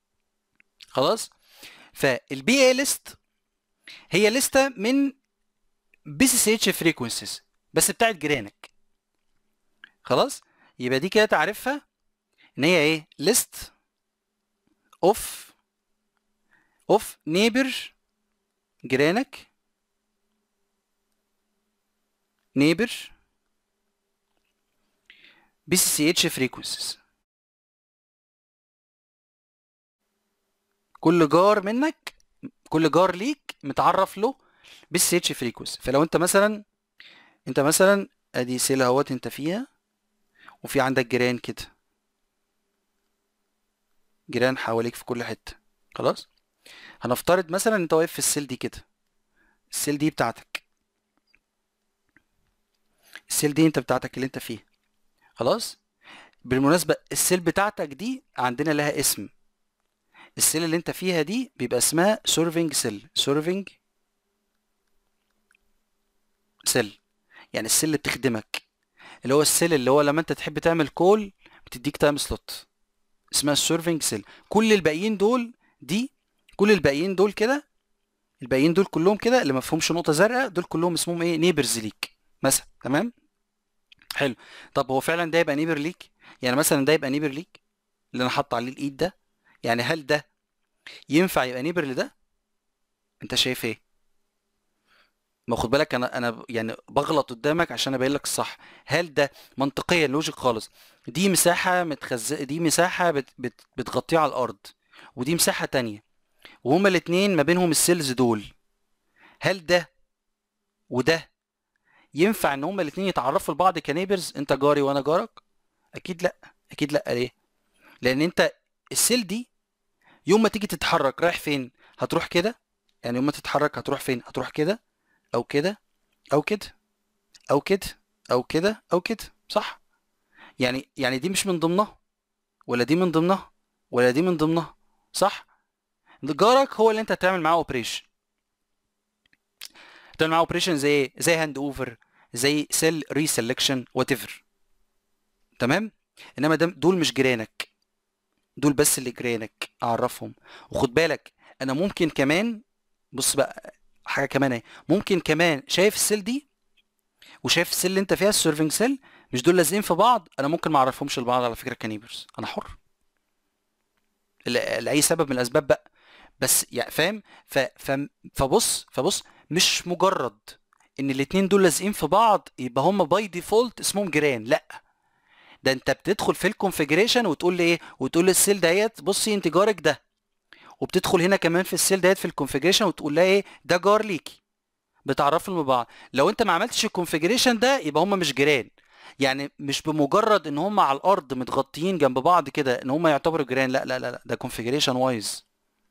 خلاص فالبي اي ليست هي لستة من بي سي سي اتش فريكونسيز بس بتاعت جيرانك خلاص يبقى دي كده تعرفها ان هي ايه ليست اوف اوف نيبر جيرانك نيبر بي سي سي اتش فريكونسيز كل جار منك كل جار ليك متعرف له بي سي اتش فريكونسي فلو انت مثلا انت مثلا ادي سيل اهوت انت فيها وفي عندك جيران كده جيران حواليك في كل حته خلاص هنفترض مثلا انت واقف في السيل دي كده السيل دي بتاعتك السيل دي انت بتاعتك اللي انت فيها خلاص بالمناسبة السيل بتاعتك دي عندنا لها اسم السيل اللي انت فيها دي بيبقى اسمها سيرفنج سيل سيرفنج سيل يعني السيل اللي بتخدمك اللي هو السيل اللي هو لما انت تحب تعمل كول بتديك تايم سلوت اسمها السيرفنج سيل كل الباقيين دول دي كل الباقيين دول كده الباقيين دول كلهم كده اللي ما فيهمش نقطه زرقاء دول كلهم اسمهم ايه نيبرز ليك مثلا تمام حلو طب هو فعلا ده يبقى نيبر ليك يعني مثلا ده يبقى نيبر ليك اللي انا حاطط عليه الايد ده يعني هل ده ينفع يبقى نيبر لده انت شايف ايه ما خد بالك انا انا يعني بغلط قدامك عشان ابين لك الصح هل ده منطقيا لوجيك خالص دي مساحه متخز دي مساحه بت... بت... بتغطيها على الارض ودي مساحه تانية وهما الاتنين ما بينهم السيلز دول هل ده وده ينفع ان هما الاتنين يتعرفوا لبعض كنيبرز انت جاري وانا جارك اكيد لا اكيد لا ليه لان انت السيل دي يوم ما تيجي تتحرك رايح فين هتروح كده يعني يوم ما تتحرك هتروح فين هتروح كده او كده او كده او كده او كده او كده صح يعني يعني دي مش من ضمنها ولا دي من ضمنها ولا دي من ضمنها صح جارك هو اللي انت هتعمل معاه اوبريشن تعمل معاه اوبريشن زي ايه زي هاند اوفر زي سيل ريسلكشن وات ايفر تمام انما ده دول مش جيرانك دول بس اللي جيرانك اعرفهم وخد بالك انا ممكن كمان بص بقى حاجه كمان اهي ممكن كمان شايف السيل دي وشايف السيل اللي انت فيها السيرفنج سيل مش دول لازقين في بعض انا ممكن ما اعرفهمش لبعض على فكره كنيبرز انا حر ل- لاي سبب من الاسباب بقى بس يعني فاهم ف... ف... فبص فبص مش مجرد ان الاتنين دول لازقين في بعض يبقى هم باي ديفولت اسمهم جيران لا ده انت بتدخل في الكونفيجريشن وتقول لي ايه وتقول للسيل ديت بصي انت جارك ده وبتدخل هنا كمان في السيل ديت في الكونفيجريشن وتقول لها ايه ده جار ليكي بتعرفهم لبعض لو انت ما عملتش الكونفيجريشن ده يبقى هم مش جيران يعني مش بمجرد ان هم على الارض متغطيين جنب بعض كده ان هم يعتبروا جيران لا لا لا لا ده كونفيجريشن وايز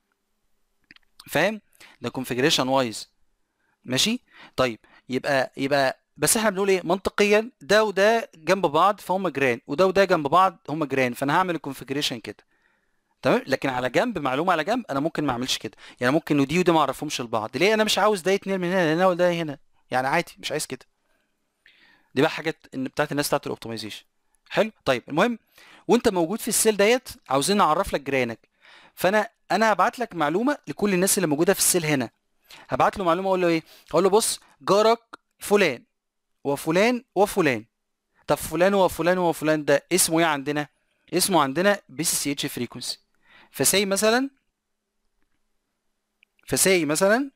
فاهم ده كونفيجريشن وايز ماشي طيب يبقى يبقى بس احنا بنقول ايه منطقيا ده وده جنب بعض فهم جيران وده وده جنب بعض هم جيران فانا هعمل الكونفيجريشن كده تمام لكن على جنب معلومه على جنب انا ممكن ما اعملش كده يعني ممكن ودي ودي ما اعرفهمش لبعض ليه انا مش عاوز ده يتنقل من هنا لهنا وده هنا يعني عادي مش عايز كده دي بقى حاجات ان بتاعت الناس بتاعت الاوبتمايزيشن حلو طيب المهم وانت موجود في السيل ديت عاوزين نعرف لك جيرانك فانا انا هبعت لك معلومه لكل الناس اللي موجوده في السيل هنا هبعت له معلومه اقول له ايه اقول له بص جارك فلان وفلان وفلان طب فلان وفلان وفلان ده اسمه ايه عندنا اسمه عندنا بي سي سي اتش فريكونسي فسي مثلا فسي مثلا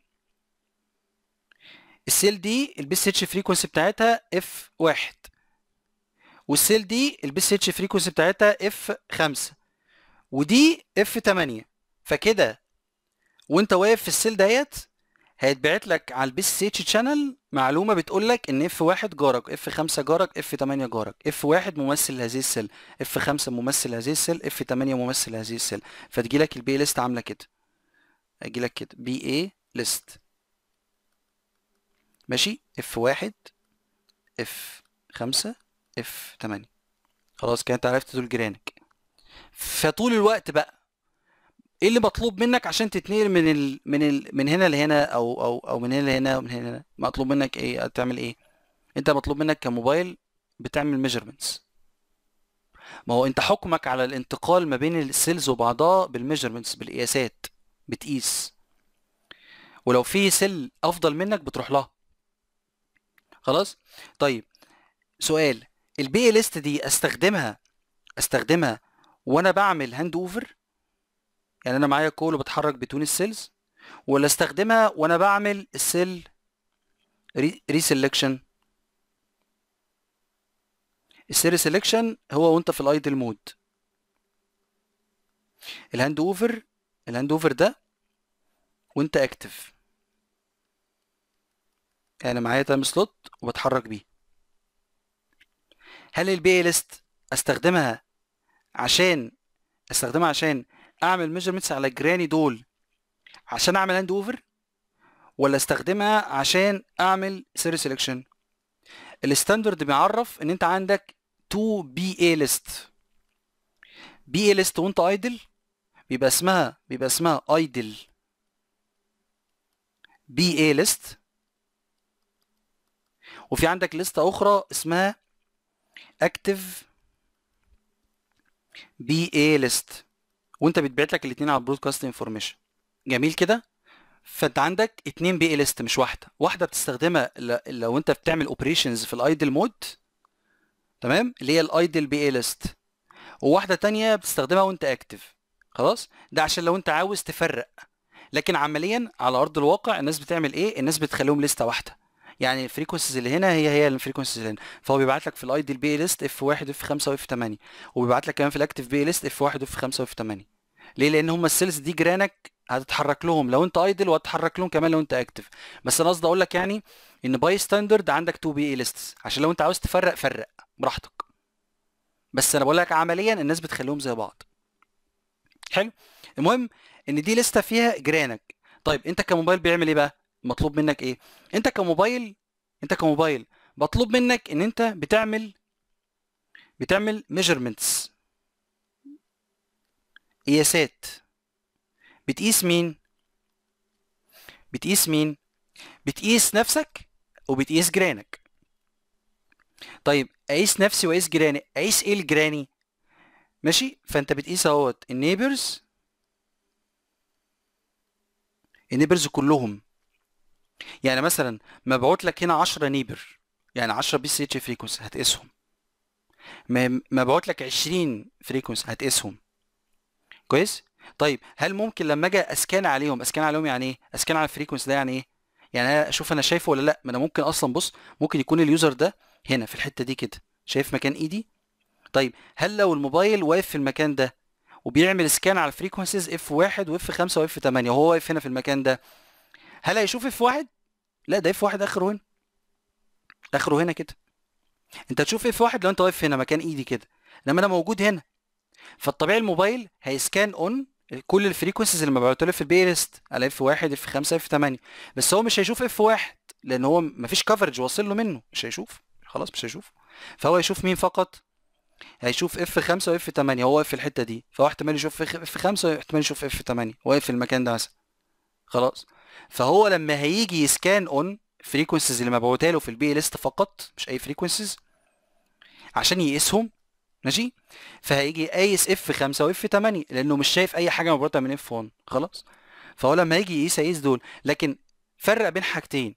السيل دي البي سي اتش فريكونسي بتاعتها اف واحد والسيل دي البي سي اتش فريكونسي بتاعتها اف خمسة ودي اف 8 فكده وانت واقف في السيل ديت هيتبعت لك على البي سي اتش شانل معلومه بتقول لك ان اف 1 جارك اف 5 جارك اف 8 جارك اف 1 ممثل لهذه السيل اف 5 ممثل لهذه السيل اف 8 ممثل لهذه السيل فتجي لك البي ليست عامله كده هيجي لك كده بي اي ليست ماشي اف 1 اف 5 اف 8 خلاص كده انت عرفت دول جيرانك فطول الوقت بقى ايه اللي مطلوب منك عشان تتنقل من ال... من ال... من هنا لهنا او او او من هنا لهنا ومن هنا لهنا مطلوب منك ايه تعمل ايه انت مطلوب منك كموبايل بتعمل ميجرمنتس ما هو انت حكمك على الانتقال ما بين السيلز وبعضها بالميجرمنتس بالقياسات بتقيس ولو في سيل افضل منك بتروح لها خلاص طيب سؤال البي ليست دي استخدمها استخدمها وانا بعمل هاند اوفر يعني انا معايا كول وبتحرك بتون السيلز ولا استخدمها وانا بعمل السيل ريسلكشن السيل سيلكشن هو وانت في الايدل مود الهاند اوفر الهاند اوفر ده وانت اكتف يعني معايا تايم سلوت وبتحرك بيه هل البي ليست استخدمها عشان استخدمها عشان اعمل ميجرمنتس على الجراني دول عشان اعمل هاند اوفر ولا استخدمها عشان اعمل سيري سيلكشن الستاندرد بيعرف ان انت عندك 2 بي اي ليست بي اي ليست وانت ايدل بيبقى اسمها بيبقى اسمها ايدل بي اي ليست وفي عندك لستة اخرى اسمها اكتف بي اي ليست وانت بتبعت لك الاثنين على البرودكاست انفورميشن جميل كده فانت عندك اتنين بي ليست مش واحده واحده بتستخدمها ل- لو انت بتعمل اوبريشنز في الايدل مود تمام اللي هي الايدل بي ليست وواحده تانية بتستخدمها وانت اكتف خلاص ده عشان لو انت عاوز تفرق لكن عمليا على ارض الواقع الناس بتعمل ايه الناس بتخليهم لسته واحده يعني الفريكونسيز اللي هنا هي هي الفريكونسيز اللي هنا فهو بيبعت لك في الايدل بي ليست اف 1 واف 5 واف 8 وبيبعت لك كمان في الاكتف بي ليست اف 1 واف 5 واف 8 ليه لان هم السيلز دي جيرانك هتتحرك لهم لو انت ايدل وهتتحرك لهم كمان لو انت اكتف بس انا قصدي اقول لك يعني ان باي ستاندرد عندك 2 بي ليستس عشان لو انت عاوز تفرق فرق براحتك بس انا بقول لك عمليا الناس بتخليهم زي بعض حلو المهم ان دي لسته فيها جيرانك طيب انت كموبايل بيعمل ايه بقى مطلوب منك ايه انت كموبايل انت كموبايل مطلوب منك ان انت بتعمل بتعمل measurements قياسات بتقيس مين بتقيس مين بتقيس نفسك وبتقيس جيرانك طيب اقيس نفسي واقيس جيراني اقيس ايه الجيراني ماشي فانت بتقيس اهوت النيبرز النيبرز كلهم يعني مثلا مبعوت لك هنا 10 نيبر يعني 10 بي سي اتش فريكونسي هتقيسهم م- مبعوت لك 20 فريكونسي هتقيسهم كويس طيب هل ممكن لما اجي اسكان عليهم اسكان عليهم يعني ايه اسكان على الفريكونسي ده يعني ايه يعني أنا اشوف انا شايفه ولا لا ما انا ممكن اصلا بص ممكن يكون اليوزر ده هنا في الحته دي كده شايف مكان ايدي طيب هل لو الموبايل واقف في المكان ده وبيعمل سكان على الفريكونسيز اف 1 واف 5 واف 8 وهو واقف هنا في المكان ده هل هيشوف اف 1 لا ده اف 1 اخره هنا اخره هنا كده انت تشوف اف 1 لو انت واقف هنا مكان ايدي كده انما انا موجود هنا فالطبيعي الموبايل هيسكان اون كل الفريكونسيز اللي مبعوته له في البي ليست على اف 1 اف 5 اف 8 بس هو مش هيشوف اف 1 لان هو مفيش كفرج واصل له منه مش هيشوف خلاص مش هيشوف فهو هيشوف مين فقط هيشوف اف 5 واف 8 هو واقف في الحته دي فهو احتمال يشوف اف 5 واحتمال يشوف اف 8 واقف في المكان ده مثلا خلاص فهو لما هيجي يسكان اون فريكونسيز اللي مبعوتها له في البي ليست فقط مش اي فريكونسيز عشان يقيسهم ماشي فهيجي قايس اف 5 واف 8 لانه مش شايف اي حاجه مبعوثه من اف 1 خلاص فهو لما يجي يقيس هيقيس دول لكن فرق بين حاجتين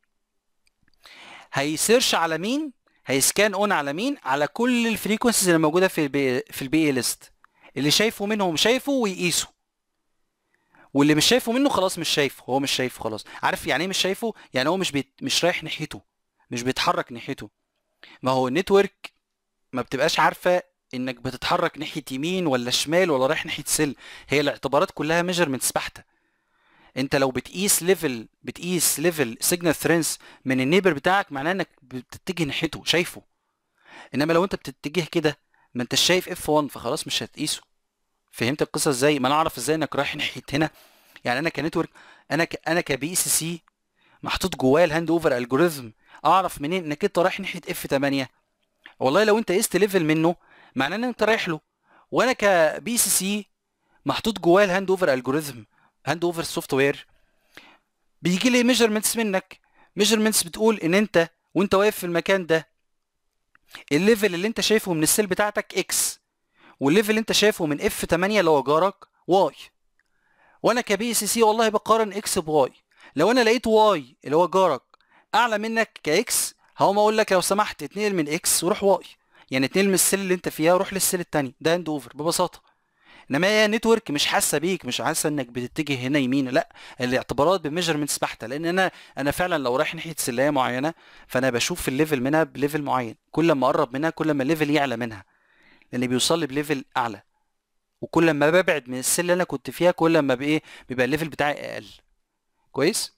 هيسيرش على مين هيسكان اون على مين على كل الفريكونسيز اللي موجوده في البي في البي ليست اللي شايفه منهم شايفه ويقيسه واللي مش شايفه منه خلاص مش شايفه هو مش شايفه خلاص عارف يعني ايه مش شايفه يعني هو مش بيت... مش رايح ناحيته مش بيتحرك ناحيته ما هو النتورك ما بتبقاش عارفه انك بتتحرك ناحيه يمين ولا شمال ولا رايح ناحيه سل هي الاعتبارات كلها ميجرمنتس بحته انت لو بتقيس ليفل بتقيس ليفل سيجنال ثرينس من النيبر بتاعك معناه انك بتتجه ناحيته شايفه انما لو انت بتتجه كده ما انت شايف اف 1 فخلاص مش هتقيسه فهمت القصه ازاي ما انا اعرف ازاي انك رايح ناحيه هنا يعني انا كنتورك انا ك... انا كبي اس سي محطوط جوايا الهاند اوفر الجوريزم اعرف منين انك انت رايح ناحيه اف 8 والله لو انت قست ليفل منه معناه ان انت رايح له وانا كبي سي سي محطوط جوايا الهاند اوفر الجوريزم هاند اوفر سوفت وير بيجي لي ميجرمنتس منك ميجرمنتس بتقول ان انت وانت واقف في المكان ده الليفل اللي انت شايفه من السيل بتاعتك اكس والليفل اللي انت شايفه من اف 8 اللي هو جارك واي وانا كبي سي سي والله بقارن اكس بواي لو انا لقيت واي اللي هو جارك اعلى منك كاكس هقوم اقول لك لو سمحت اتنقل من اكس وروح واي يعني اتنقل من السيل اللي انت فيها وروح للسيل التاني ده هاند اوفر ببساطه انما هي نتورك مش حاسه بيك مش حاسه انك بتتجه هنا يمين لا الاعتبارات بميجرمنتس بحته لان انا انا فعلا لو رايح ناحيه سلايه معينه فانا بشوف الليفل منها بليفل معين كل ما اقرب منها كل ما الليفل يعلى منها لان بيوصل لي بليفل اعلى وكل ما ببعد من السل اللي انا كنت فيها كل ما بايه بيبقى الليفل بتاعي اقل كويس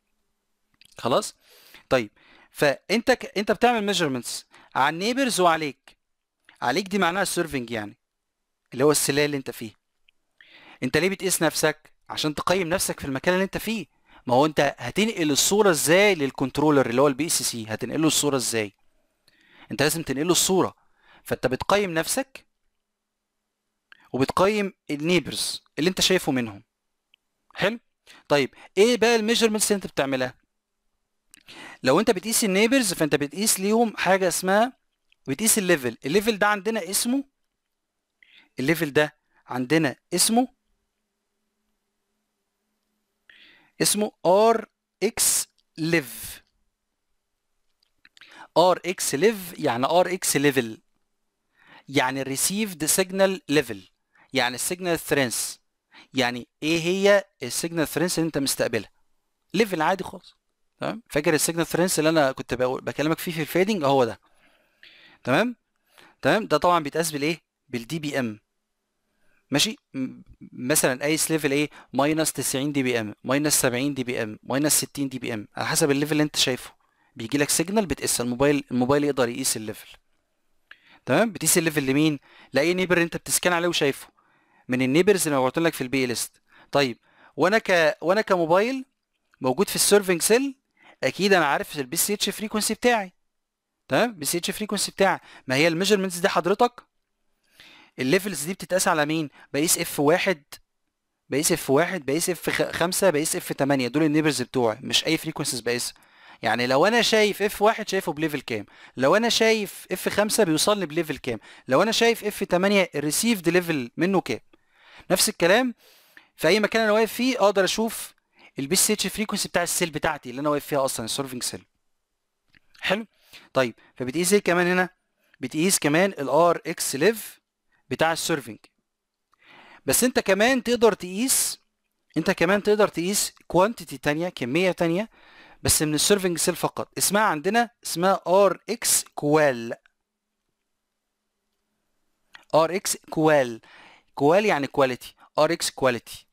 خلاص طيب فانت ك... انت بتعمل ميجرمنتس على النيبرز وعليك عليك دي معناها السيرفنج يعني اللي هو السلاح اللي انت فيه انت ليه بتقيس نفسك عشان تقيم نفسك في المكان اللي انت فيه ما هو انت هتنقل الصوره ازاي للكنترولر اللي هو البي اس سي هتنقله الصوره ازاي انت لازم تنقله الصوره فانت بتقيم نفسك وبتقيم النيبرز اللي انت شايفه منهم حلو طيب ايه بقى الميجرمنتس اللي انت بتعملها لو انت بتقيس النيبرز فانت بتقيس ليهم حاجه اسمها بتقيس الليفل الليفل ده عندنا اسمه الليفل ده عندنا اسمه اسمه ار اكس ليف ار اكس ليف يعني ار اكس ليفل يعني الريسيفد سيجنال ليفل يعني السيجنال ثرنس يعني ايه هي السيجنال ثرنس اللي انت مستقبلها ليفل عادي خالص تمام فاكر السيجنال ثرنس اللي انا كنت بكلمك فيه في الفيدنج اهو ده تمام تمام ده طبعا بيتقاس بالايه بالدي بي ام ماشي مثلا قايس ليفل ايه ماينس 90 دي بي ام ماينس 70 دي بي ام ماينس 60 دي بي ام على حسب الليفل اللي انت شايفه بيجي لك سيجنال بتقيس الموبايل الموبايل يقدر يقيس الليفل تمام بتقيس الليفل لمين لاي نيبر انت بتسكان عليه وشايفه من النيبرز اللي موجودين لك في البي ليست طيب وانا ك وانا كموبايل موجود في السيرفنج سيل اكيد انا عارف البي سي اتش فريكونسي بتاعي تمام بي سي اتش فريكونسي بتاعي ما هي الميجرمنتس دي حضرتك الليفلز دي بتتقاس على مين بقيس اف واحد بقيس اف واحد بقيس اف خمسة بقيس اف تمانية دول النيبرز بتوعي مش اي فريكونسيز بقيسها يعني لو انا شايف اف واحد شايفه بليفل كام لو انا شايف اف خمسة بيوصلني بليفل كام لو انا شايف اف تمانية الريسيفد ليفل منه كام نفس الكلام في اي مكان انا واقف فيه اقدر اشوف البي سي اتش فريكونسي بتاع السيل بتاعتي اللي انا واقف فيها اصلا السيرفنج سيل حلو طيب فبتقيس ايه كمان هنا بتقيس كمان الار اكس ليف بتاع السيرفنج بس انت كمان تقدر تقيس انت كمان تقدر تقيس كوانتيتي تانية كمية تانية بس من السيرفنج سيل فقط اسمها عندنا اسمها ار اكس كوال ار اكس كوال كوال يعني كواليتي ار اكس كواليتي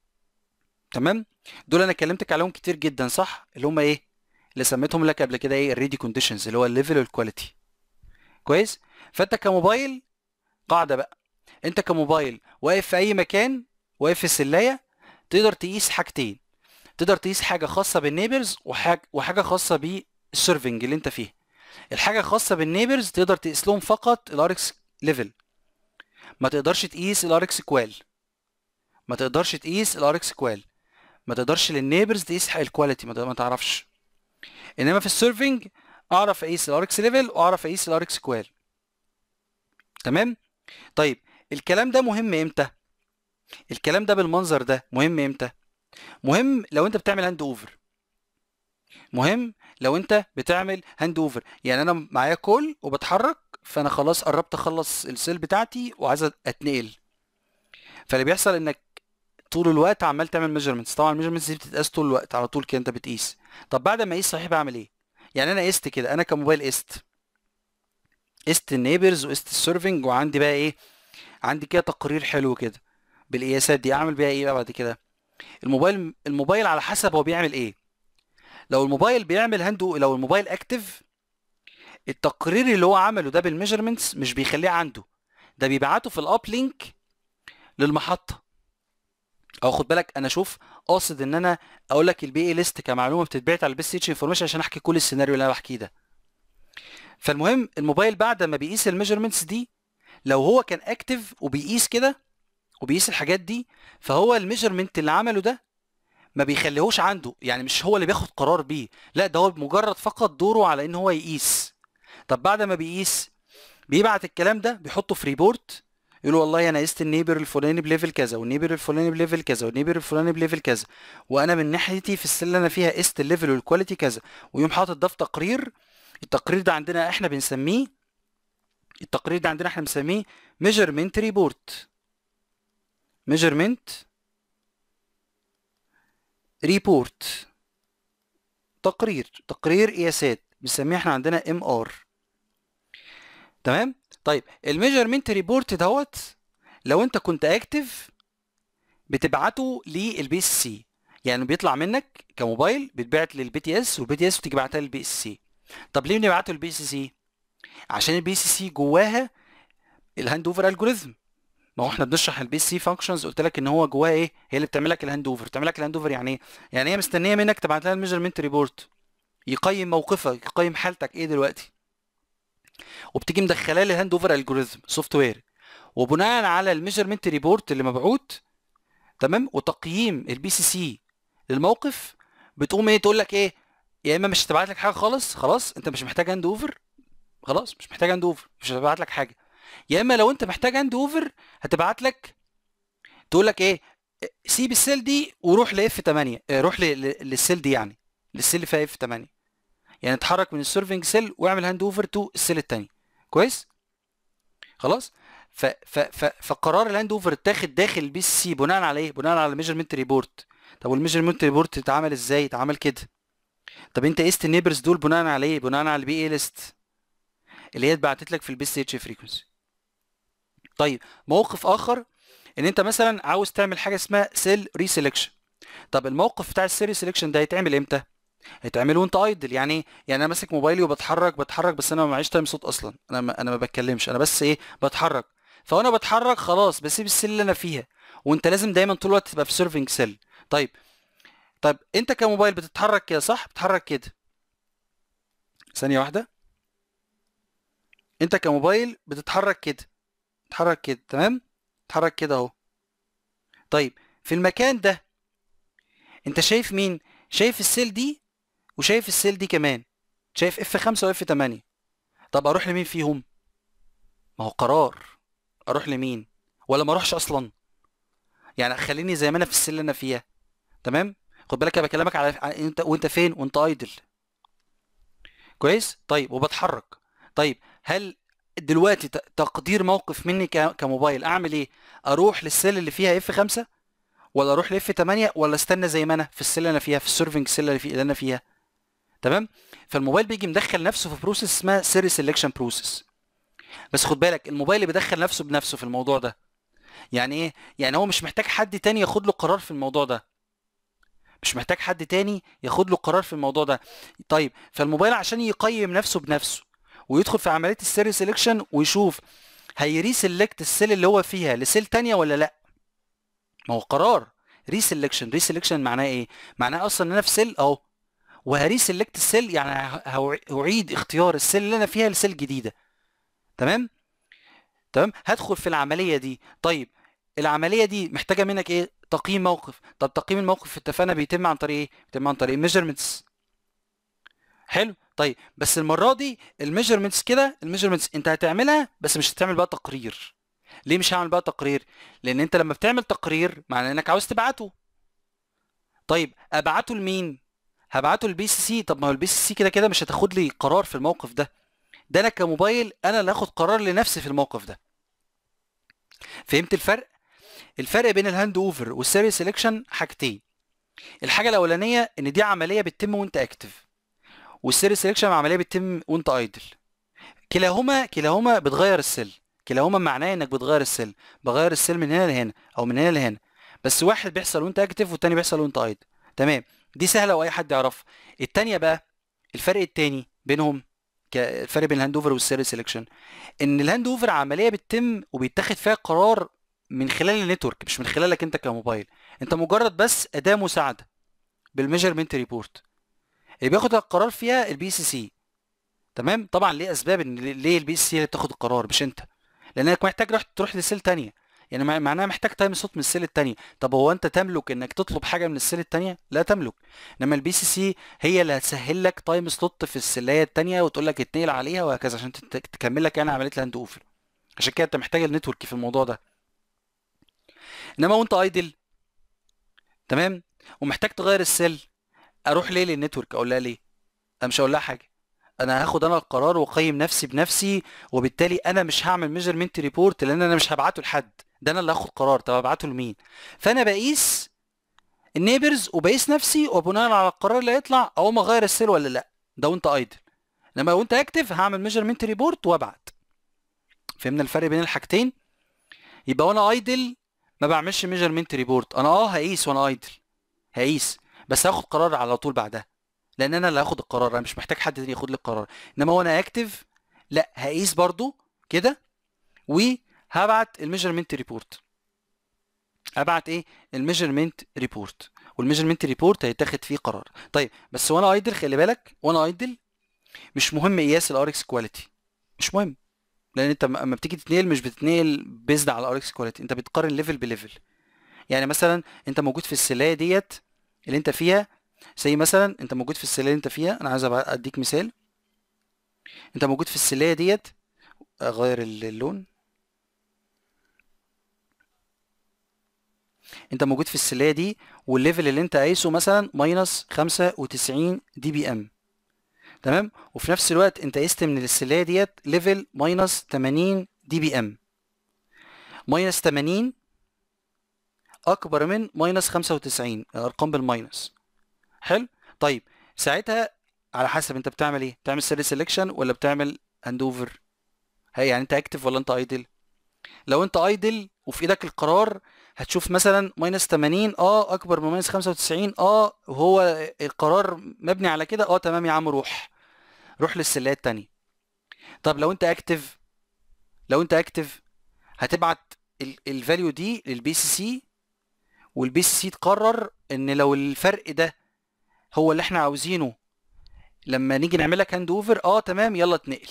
تمام دول انا كلمتك عليهم كتير جدا صح اللي هم ايه اللي سميتهم لك قبل كده ايه الريدي كونديشنز اللي هو الليفل والكواليتي كويس فانت كموبايل قاعده بقى انت كموبايل واقف في اي مكان واقف في السلايه تقدر تقيس حاجتين تقدر تقيس حاجه خاصه بالنيبرز وحاجه وحاجه خاصه بالسيرفنج اللي انت فيه الحاجه الخاصه بالنيبرز تقدر تقيس لهم فقط الاركس ليفل ما تقدرش تقيس الاركس كوال ما تقدرش تقيس الاركس كوال ما تقدرش للنيبرز تقيس الكواليتي ما تعرفش انما في السيرفنج اعرف اقيس الاركس ليفل واعرف اقيس الاركس كوال تمام طيب الكلام ده مهم امتى الكلام ده بالمنظر ده مهم امتى مهم لو انت بتعمل هاند اوفر مهم لو انت بتعمل هاند اوفر يعني انا معايا كول وبتحرك فانا خلاص قربت اخلص السيل بتاعتي وعايز اتنقل فاللي بيحصل انك طول الوقت عمال تعمل ميجرمنتس طبعا الميجرمنتس دي بتتقاس طول الوقت على طول كده انت بتقيس طب بعد ما اقيس صحيح بعمل ايه يعني انا قست كده انا كموبايل قست قست النيبرز وقست السيرفنج وعندي بقى ايه عندي كده تقرير حلو كده بالقياسات دي اعمل بيها ايه بقى بعد كده الموبايل الموبايل على حسب هو بيعمل ايه لو الموبايل بيعمل هاندو لو الموبايل اكتف التقرير اللي هو عمله ده بالميجرمنتس مش بيخليه عنده ده بيبعته في الاب لينك للمحطه او خد بالك انا شوف قاصد ان انا اقول لك البي اي ليست كمعلومه بتتبعت على البي سي اتش انفورميشن عشان احكي كل السيناريو اللي انا بحكيه ده فالمهم الموبايل بعد ما بيقيس الميجرمنتس دي لو هو كان اكتف وبيقيس كده وبيقيس الحاجات دي فهو الميجرمنت اللي عمله ده ما بيخليهوش عنده يعني مش هو اللي بياخد قرار بيه لا ده هو مجرد فقط دوره على ان هو يقيس طب بعد ما بيقيس بيبعت الكلام ده بيحطه في ريبورت يقول والله انا قست النيبر الفلاني بليفل كذا والنيبر الفلاني بليفل كذا والنيبر الفلاني بليفل كذا وانا من ناحيتي في السله اللي انا فيها قست الليفل والكواليتي كذا ويوم حاطط ده في تقرير التقرير ده عندنا احنا بنسميه التقرير ده عندنا احنا بنسميه measurement report measurement report تقرير تقرير قياسات بنسميه احنا عندنا ام ار تمام طيب الميجرمنت ريبورت دوت لو انت كنت اكتف بتبعته للبي اس سي يعني بيطلع منك كموبايل بيتبعت للبي تي اس والبي تي اس بتيجي بعتها للبي اس سي طب ليه بنبعته للبي اس سي عشان البي سي سي جواها الهاند اوفر الجوريزم ما هو احنا بنشرح البي سي فانكشنز قلت لك ان هو جواها ايه هي اللي بتعمل لك الهاند اوفر بتعمل لك الهاند اوفر يعني ايه يعني هي مستنيه منك تبعت لها الميجرمنت ريبورت يقيم موقفك يقيم حالتك ايه دلوقتي وبتيجي مدخلاه للهاند اوفر الجوريزم سوفت وير وبناء على الميجرمنت ريبورت اللي مبعوت تمام وتقييم البي سي سي للموقف بتقوم ايه تقول لك ايه يا اما مش هتبعت لك حاجه خالص خلاص انت مش محتاج هاند اوفر خلاص مش محتاج هاند اوفر مش هتبعت لك حاجه يا اما لو انت محتاج هاند اوفر هتبعت لك تقول لك ايه سيب السيل دي وروح لاف 8 روح ل- ل- للسيل دي يعني للسيل اللي فيها اف 8 يعني اتحرك من السيرفنج سيل واعمل هاند اوفر تو السيل التاني كويس خلاص ف ف ف فقرار الهاند اوفر اتاخد داخل البي سي بناء على ايه بناء على الميجرمنت ريبورت طب والميجرمنت ريبورت اتعمل ازاي اتعمل كده طب انت قست النيبرز دول بناء على ايه بناء على البي اي ليست اللي هي اتبعتت لك في البي سي اتش فريكونسي طيب موقف اخر ان انت مثلا عاوز تعمل حاجه اسمها سيل ريسelection طب الموقف بتاع السيل ريسelection ده هيتعمل امتى هيتعمل وانت ايدل يعني ايه يعني انا ماسك موبايلي وبتحرك بتحرك بس انا ما معيش تايم صوت اصلا انا ما انا ما بتكلمش انا بس ايه بتحرك فانا بتحرك خلاص بسيب السيل اللي انا فيها وانت لازم دايما طول الوقت تبقى في سيرفنج سيل طيب طيب انت كموبايل بتتحرك كده صح بتتحرك كده ثانيه واحده انت كموبايل بتتحرك كده بتتحرك كده تمام بتتحرك كده اهو طيب في المكان ده انت شايف مين شايف السيل دي وشايف السيل دي كمان شايف اف 5 واف 8 طب اروح لمين فيهم ما هو قرار اروح لمين ولا ما اروحش اصلا يعني خليني زي ما انا في السيل اللي انا فيها تمام خد بالك انا بكلمك على على- انت وانت فين وانت ايدل كويس طيب وبتحرك طيب هل دلوقتي ت- تقدير موقف مني ك- كموبايل اعمل ايه اروح للسيل اللي فيها اف 5 ولا اروح لاف 8 ولا استنى زي ما انا في السيل اللي انا فيها في السيرفنج سيل اللي, في اللي انا فيها تمام فالموبايل بيجي مدخل نفسه في بروسيس اسمها سيري سيلكشن بروسيس بس خد بالك الموبايل اللي بيدخل نفسه بنفسه في الموضوع ده يعني ايه يعني هو مش محتاج حد تاني ياخد له قرار في الموضوع ده مش محتاج حد تاني ياخد له قرار في الموضوع ده طيب فالموبايل عشان يقيم نفسه بنفسه ويدخل في عمليه السيري سيلكشن ويشوف هيريسلكت السيل اللي هو فيها لسيل تانية ولا لا ما هو قرار ريسلكشن ريسلكشن معناه ايه معناه اصلا ان انا في سيل اهو وهريسلكت السيل يعني ه- هوع- هعيد اختيار السيل اللي انا فيها لسيل جديده تمام تمام هدخل في العمليه دي طيب العمليه دي محتاجه منك ايه تقييم موقف طب تقييم الموقف اتفقنا بيتم عن طريق ايه بيتم عن طريق ميجرمنتس حلو طيب بس المره دي الميجرمنتس كده الميجرمنتس انت هتعملها بس مش هتعمل بقى تقرير ليه مش هعمل بقى تقرير لان انت لما بتعمل تقرير معناه انك عاوز تبعته طيب ابعته لمين هبعته للبي سي سي طب ما هو البي سي سي كده كده مش هتاخد لي قرار في الموقف ده ده انا كموبايل انا اللي هاخد قرار لنفسي في الموقف ده فهمت الفرق الفرق بين الهاند اوفر والسيري سيلكشن حاجتين الحاجه الاولانيه ان دي عمليه بتتم وانت اكتف والسيري سيلكشن عمليه بتتم وانت ايدل كلاهما كلاهما بتغير السيل كلاهما معناه انك بتغير السيل بغير السيل من هنا لهنا او من هنا لهنا بس واحد بيحصل وانت اكتف والتاني بيحصل وانت ايدل تمام دي سهله واي حد يعرفها التانيه بقى الفرق التاني بينهم ك- الفرق بين الهاند اوفر والسيري سيلكشن ان الهاند اوفر عمليه بتتم وبيتاخد فيها قرار من خلال النتورك مش من خلالك انت كموبايل انت مجرد بس اداه مساعده بالميجرمنت ريبورت اللي بياخد القرار فيها البي سي سي تمام طبعا ليه اسباب ان ليه البي سي سي اللي بتاخد القرار مش انت لانك محتاج تروح تروح لسيل تانية يعني مع- معناها محتاج تايم صوت من السيل التانية طب هو انت تملك انك تطلب حاجه من السيل التانية لا تملك انما البي سي سي هي اللي هتسهل لك تايم سلوت في السلايه التانية وتقول لك اتنقل عليها وهكذا عشان تت- تكمل لك يعني عمليه الهاند اوفر عشان كده انت محتاج النتورك في الموضوع ده انما وانت ايدل تمام ومحتاج تغير السيل اروح ليه للنتورك اقول لها ليه انا مش هقول لها حاجه انا هاخد انا القرار واقيم نفسي بنفسي وبالتالي انا مش هعمل ميجرمنت ريبورت لان انا مش هبعته لحد ده انا اللي هاخد قرار طب ابعته لمين فانا بقيس النيبرز وبقيس نفسي وبناء على القرار اللي هيطلع اقوم اغير السيل ولا لا ده وانت ايدل انما لو انت اكتف هعمل ميجرمنت ريبورت وابعت فهمنا الفرق بين الحاجتين يبقى وانا ايدل ما بعملش ميجرمنت ريبورت انا اه هقيس وانا ايدل هقيس بس هاخد قرار على طول بعدها لان انا اللي هاخد القرار انا مش محتاج حد تاني ياخد لي القرار انما وانا اكتف لا هقيس برضو كده وهبعت الميجرمنت ريبورت ابعت ايه الميجرمنت ريبورت والميجرمنت ريبورت هيتاخد فيه قرار طيب بس وانا ايدل خلي بالك وانا ايدل مش مهم قياس الار اكس كواليتي مش مهم لان انت م- اما بتيجي تتنقل مش بتتنقل بيزد على الار اكس كواليتي انت بتقارن ليفل بليفل يعني مثلا انت موجود في السلايه ديت اللي انت فيها زي مثلا انت موجود في السلايه اللي انت فيها انا عايز أبقى اديك مثال انت موجود في السلايه ديت اغير ال- اللون انت موجود في السليه دي والليفل اللي انت قايسه مثلا ماينس 95 دي بي ام تمام وفي نفس الوقت انت قست من السليه ديت ليفل ماينس 80 دي بي ام ماينس 80 اكبر من ماينس 95 الارقام بالماينس حلو طيب ساعتها على حسب انت بتعمل ايه بتعمل سيري سيلكشن ولا بتعمل هاند اوفر هي يعني انت اكتف ولا انت ايدل لو انت ايدل وفي ايدك القرار هتشوف مثلا ماينس 80 اه اكبر من ماينس 95 اه وهو القرار مبني على كده اه تمام يا عم روح روح للسلات التانية طب لو انت اكتف لو انت اكتف هتبعت الفاليو دي للبي سي سي والبي سي سي تقرر ان لو الفرق ده هو اللي احنا عاوزينه لما نيجي نعمل لك هاند اوفر اه تمام يلا اتنقل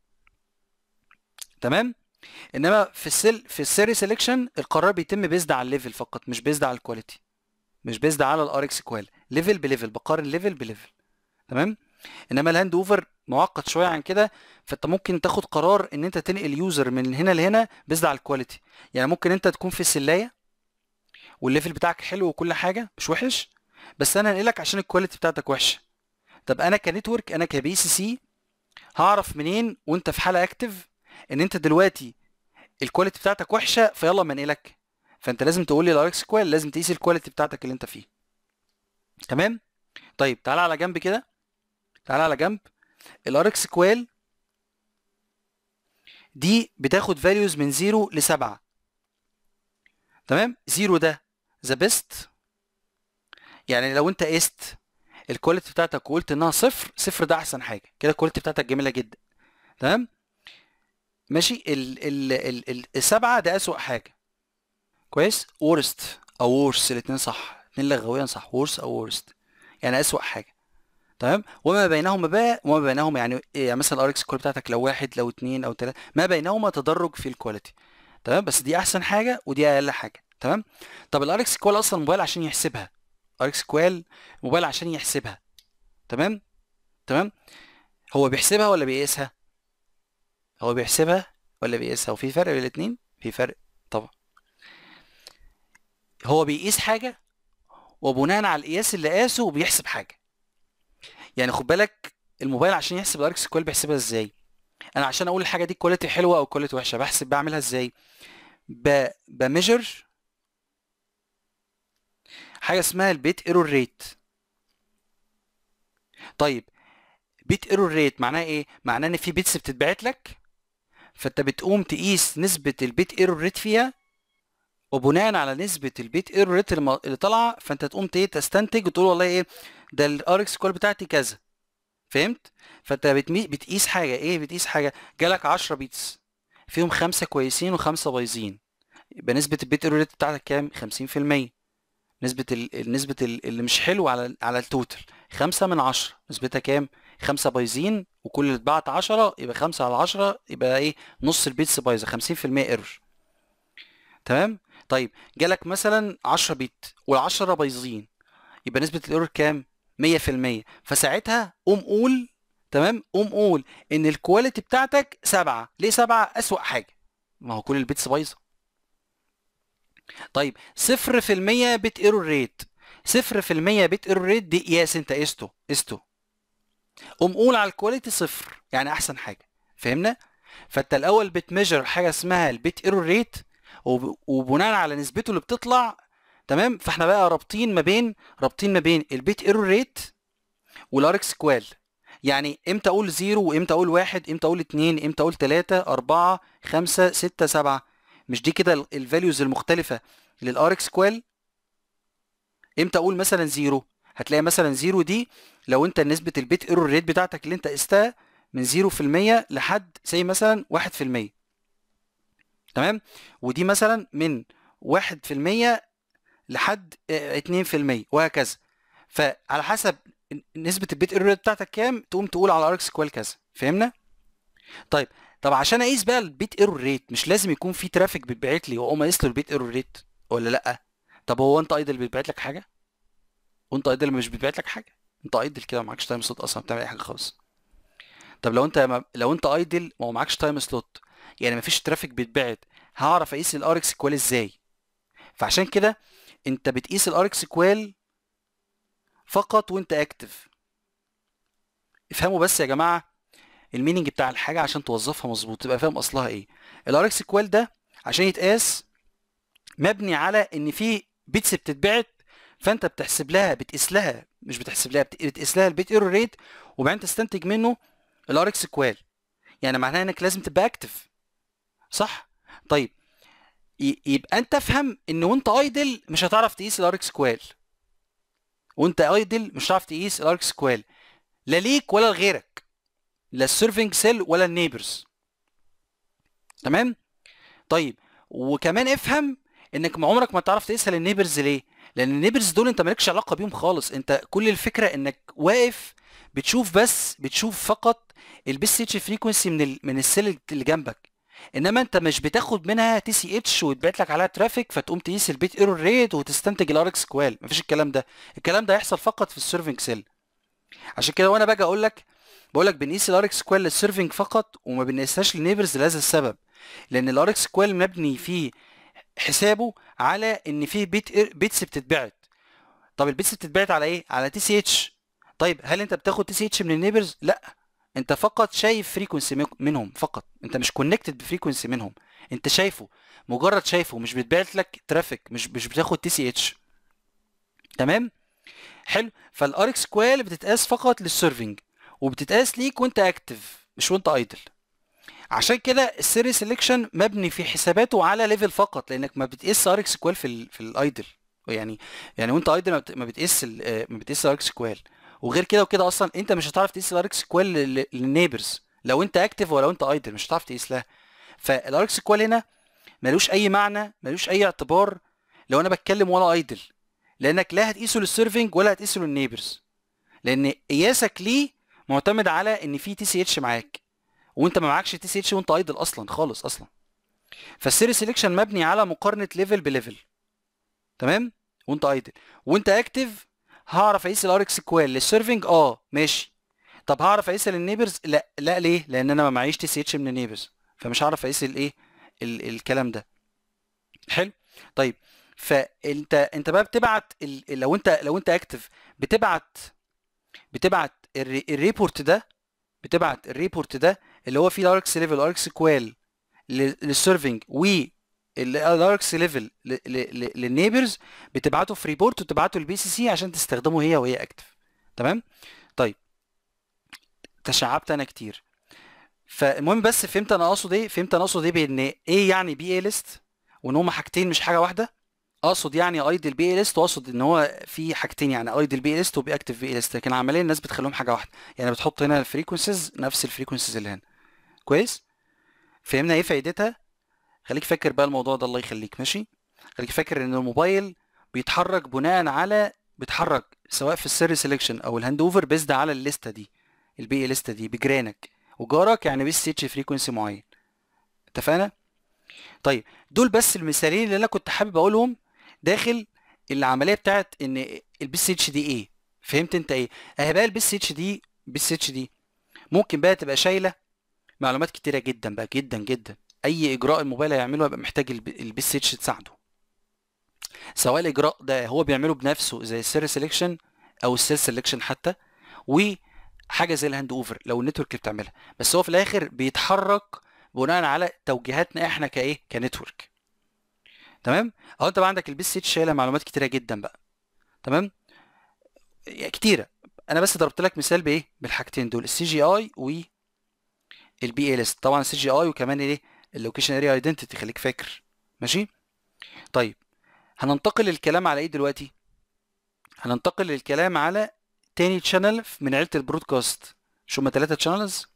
تمام انما في السيل في السيري سيلكشن القرار بيتم بيزد على الليفل فقط مش بيزد على الكواليتي مش بيزد على الار اكس كوال ليفل بليفل بقارن ليفل بليفل تمام انما الهاند اوفر معقد شويه عن كده فانت ممكن تاخد قرار ان انت تنقل يوزر من هنا لهنا بيزد على الكواليتي يعني ممكن انت تكون في السلايه والليفل بتاعك حلو وكل حاجه مش وحش بس انا انقلك عشان الكواليتي بتاعتك وحشه طب انا كنتورك انا كبي سي سي هعرف منين وانت في حاله اكتف ان انت دلوقتي الكواليتي بتاعتك وحشه فيلا ما انقلك فانت لازم تقول لي الاركس كوال لازم تقيس الكواليتي بتاعتك اللي انت فيه تمام طيب تعالى على جنب كده تعالى على جنب الاركس كوال دي بتاخد فاليوز من 0 ل 7 تمام 0 ده ذا بيست يعني لو انت قست الكواليتي بتاعتك وقلت انها صفر صفر ده احسن حاجه كده الكواليتي بتاعتك جميله جدا تمام ماشي ال ال ال ال السبعه ده اسوأ حاجه كويس worst او worse الاثنين صح الاثنين لغويا صح worse او worst يعني اسوأ حاجه تمام وما بينهما بقى وما بينهما يعني يعني مثلا الار اكس كول بتاعتك لو واحد لو اتنين او تلاته ما بينهما تدرج في الكواليتي تمام بس دي احسن حاجه ودي اقل حاجه تمام طب الار اكس كوال اصلا موبايل عشان يحسبها ار اكس كوال موبايل عشان يحسبها تمام تمام هو بيحسبها ولا بيقيسها هو بيحسبها ولا بيقيسها وفي فرق بين الاثنين في فرق طبعا هو بيقيس حاجه وبناء على القياس اللي قاسه بيحسب حاجه يعني خد بالك الموبايل عشان يحسب الار اكس كوال بيحسبها ازاي انا عشان اقول الحاجه دي كواليتي حلوه او كواليتي وحشه بحسب بعملها ازاي ب... بميجر حاجه اسمها البيت ايرور ريت طيب بيت ايرور ريت معناه ايه معناه ان في بيتس بتتبعت لك فانت بتقوم تقيس نسبه البيت ايرور ريت فيها وبناء على نسبه البيت ايرور ريت الم- اللي طالعه فانت تقوم ايه تستنتج وتقول والله ايه ده الار اكس كول بتاعتي كذا فهمت فانت بتمي... بتقيس حاجه ايه بتقيس حاجه جالك 10 بيتس فيهم خمسه كويسين وخمسه بايظين يبقى نسبه البيت ايرور ريت بتاعتك كام 50% نسبة ال... نسبة ال- اللي مش حلو على على التوتال خمسة من عشرة نسبتها كام؟ خمسة بايظين وكل اللي اتبعت عشرة يبقى خمسة على عشرة يبقى ايه نص البيتس بايظة خمسين في المية ايرور تمام؟ طيب جالك مثلا عشرة بيت والعشرة بايظين يبقى نسبة الايرور كام؟ مية في المية فساعتها قوم قول تمام؟ قوم قول ان الكواليتي بتاعتك سبعة ليه سبعة؟ أسوأ حاجة ما هو كل البيتس بايظة طيب صفر في المية بيت ايرور ريت صفر في المية بيت ايرور ريت دي قياس انت قسته قسته قوم قول على الكواليتي صفر يعني احسن حاجه فهمنا فانت الاول بتميجر حاجه اسمها البيت ايرور ريت وب- وبناء على نسبته اللي بتطلع تمام فاحنا بقى رابطين ما بين رابطين ما بين البيت ايرور ريت والار اكس كوال يعني امتى اقول زيرو وامتى اقول واحد امتى اقول اتنين امتى اقول تلاتة اربعة خمسة ستة سبعة مش دي كده الفاليوز المختلفة للار اكس كوال امتى اقول مثلا زيرو هتلاقي مثلا زيرو دي لو انت نسبة البيت ايرور ريت بتاعتك اللي انت قستها من زيرو في المية لحد زي مثلا واحد في المية تمام ودي مثلا من واحد في المية لحد اه، اتنين في المية وهكذا فعلى حسب نسبة البيت ايرور ريت بتاعتك كام تقوم تقول على اركس كوال كذا فهمنا طيب طب عشان اقيس بقى البيت ايرور ريت مش لازم يكون في ترافيك بيتبعت لي واقوم اقيس له البيت ايرور ريت ولا لا طب هو انت ايدل بيتبعت لك حاجه وانت ايدل مش بيتبعت لك حاجه انت ايدل كده ما معكش تايم سلوت اصلا بتعمل اي حاجه خالص طب لو انت ما... لو انت ايدل ما هو معكش تايم سلوت يعني ما فيش ترافيك بيتبعت هعرف اقيس الار اكس كوال ازاي فعشان كده انت بتقيس الار اكس كوال فقط وانت اكتف افهموا بس يا جماعه الميننج بتاع الحاجه عشان توظفها مظبوط تبقى فاهم اصلها ايه الار اكس كوال ده عشان يتقاس مبني على ان في بيتس بتتبعت فانت بتحسب لها بتقيس لها مش بتحسب لها بتقيس لها البيت ايرور ريت وبعدين تستنتج منه الار اكس كوال يعني معناها انك لازم تبقى اكتف صح طيب يبقى انت افهم ان وانت ايدل مش هتعرف تقيس الار اكس كوال وانت ايدل مش هتعرف تقيس الار اكس كوال لا ليك ولا لغيرك لا السيرفنج سيل ولا النيبرز تمام طيب وكمان افهم انك عمرك ما تعرف تقيسها للنيبرز ليه لان النيبرز دول انت مالكش علاقه بيهم خالص انت كل الفكره انك واقف بتشوف بس بتشوف فقط البيس اتش فريكونسي من ال من السيل اللي جنبك انما انت مش بتاخد منها تي سي اتش ويتبعت لك عليها ترافيك فتقوم تقيس البيت ايرور ريت وتستنتج الار اكس كوال مفيش الكلام ده الكلام ده هيحصل فقط في السيرفنج سيل عشان كده وانا باجي اقول لك بقول لك بنقيس الار اكس كوال للسيرفنج فقط وما بنقيسهاش للنيبرز لهذا السبب لان الار اكس كوال مبني فيه حسابه على ان في بيت بيتس بتتبعت طب البيتس بتتبعت على ايه على تي سي اتش طيب هل انت بتاخد تي سي اتش من النيبرز لا انت فقط شايف فريكونسي منهم فقط انت مش كونكتد بفريكونسي منهم انت شايفه مجرد شايفه مش بتبعت لك ترافيك مش مش بتاخد تي سي اتش تمام حلو فالار اكس كوال بتتقاس فقط للسيرفنج وبتتقاس ليك وانت اكتف مش وانت ايدل عشان كده السيري سيلكشن مبني في حساباته على ليفل فقط لانك ما بتقيس ار اكس كوال في ال في الايدل يعني يعني وانت ايدل ما بتقيس ما بتقيس ار اكس كوال وغير كده وكده اصلا انت مش هتعرف تقيس الار اكس كوال للنيبرز لو انت اكتف ولو انت ايدل مش هتعرف تقيس لها فالار اكس كوال هنا ملوش اي معنى ملوش اي اعتبار لو انا بتكلم ولا ايدل لانك لا هتقيسه للسيرفنج ولا هتقيسه للنيبرز لان قياسك ليه معتمد على ان في تي سي اتش معاك وانت ما معكش تي سي اتش وانت ايدل اصلا خالص اصلا فالسيري سيلكشن مبني على مقارنه ليفل بليفل تمام وانت ايدل وانت اكتف هعرف اقيس الار اكس كوال للسيرفنج اه ماشي طب هعرف اقيسها للنيبرز لا لا ليه لان انا ما معيش تي سي اتش من النيبرز فمش هعرف اقيس الايه الكلام ده حلو طيب فانت انت بقى بتبعت ال... لو انت لو انت اكتف بتبعت بتبعت الريبورت ده بتبعت الريبورت ده اللي هو فيه الاركس ليفل الاركس كوال للسيرفنج و الاركس ليفل للنيبرز بتبعته في ريبورت وتبعته للبي سي سي عشان تستخدمه هي وهي اكتف تمام طيب تشعبت انا كتير فالمهم بس فهمت انا اقصد ايه فهمت انا اقصد ايه بان ايه يعني بي اي ليست وان هما حاجتين مش حاجه واحده اقصد يعني ايدل بي اي ليست واقصد ان هو في حاجتين يعني ايدل بي اي ليست وبي اكتف بي اي ليست لكن عمليا الناس بتخليهم حاجه واحده يعني بتحط هنا الفريكونسيز نفس الفريكونسيز اللي هنا كويس فهمنا ايه فايدتها خليك فاكر بقى الموضوع ده الله يخليك ماشي خليك فاكر ان الموبايل بيتحرك بناء على بيتحرك سواء في السيري سيلكشن او الهاند اوفر بيزد على الليسته دي البي اي ليسته دي بجرانك وجارك يعني بيس اتش فريكونسي معين اتفقنا طيب دول بس المثالين اللي انا كنت حابب اقولهم داخل العمليه بتاعت ان البي سي اتش دي ايه فهمت انت ايه اهي بقى البي سي اتش دي بي سي اتش دي ممكن بقى تبقى شايله معلومات كتيره جدا بقى جدا جدا اي اجراء الموبايل هيعمله هيبقى محتاج البي سي اتش تساعده سواء الاجراء ده هو بيعمله بنفسه زي السير سيلكشن او السيل سيلكشن حتى وحاجه زي الهاند اوفر لو النتورك بتعملها بس هو في الاخر بيتحرك بناء على توجيهاتنا احنا كايه كنتورك تمام اهو انت بقى عندك البي سي اتش شايله معلومات كتيره جدا بقى تمام كتيره انا بس ضربت لك مثال بايه بالحاجتين دول السي جي اي والبي اي ليست طبعا السي جي اي وكمان ايه اللوكيشن اريا ايدنتيتي خليك فاكر ماشي طيب هننتقل للكلام على ايه دلوقتي هننتقل للكلام على تاني تشانل من عيله البرودكاست شو هما ثلاثه تشانلز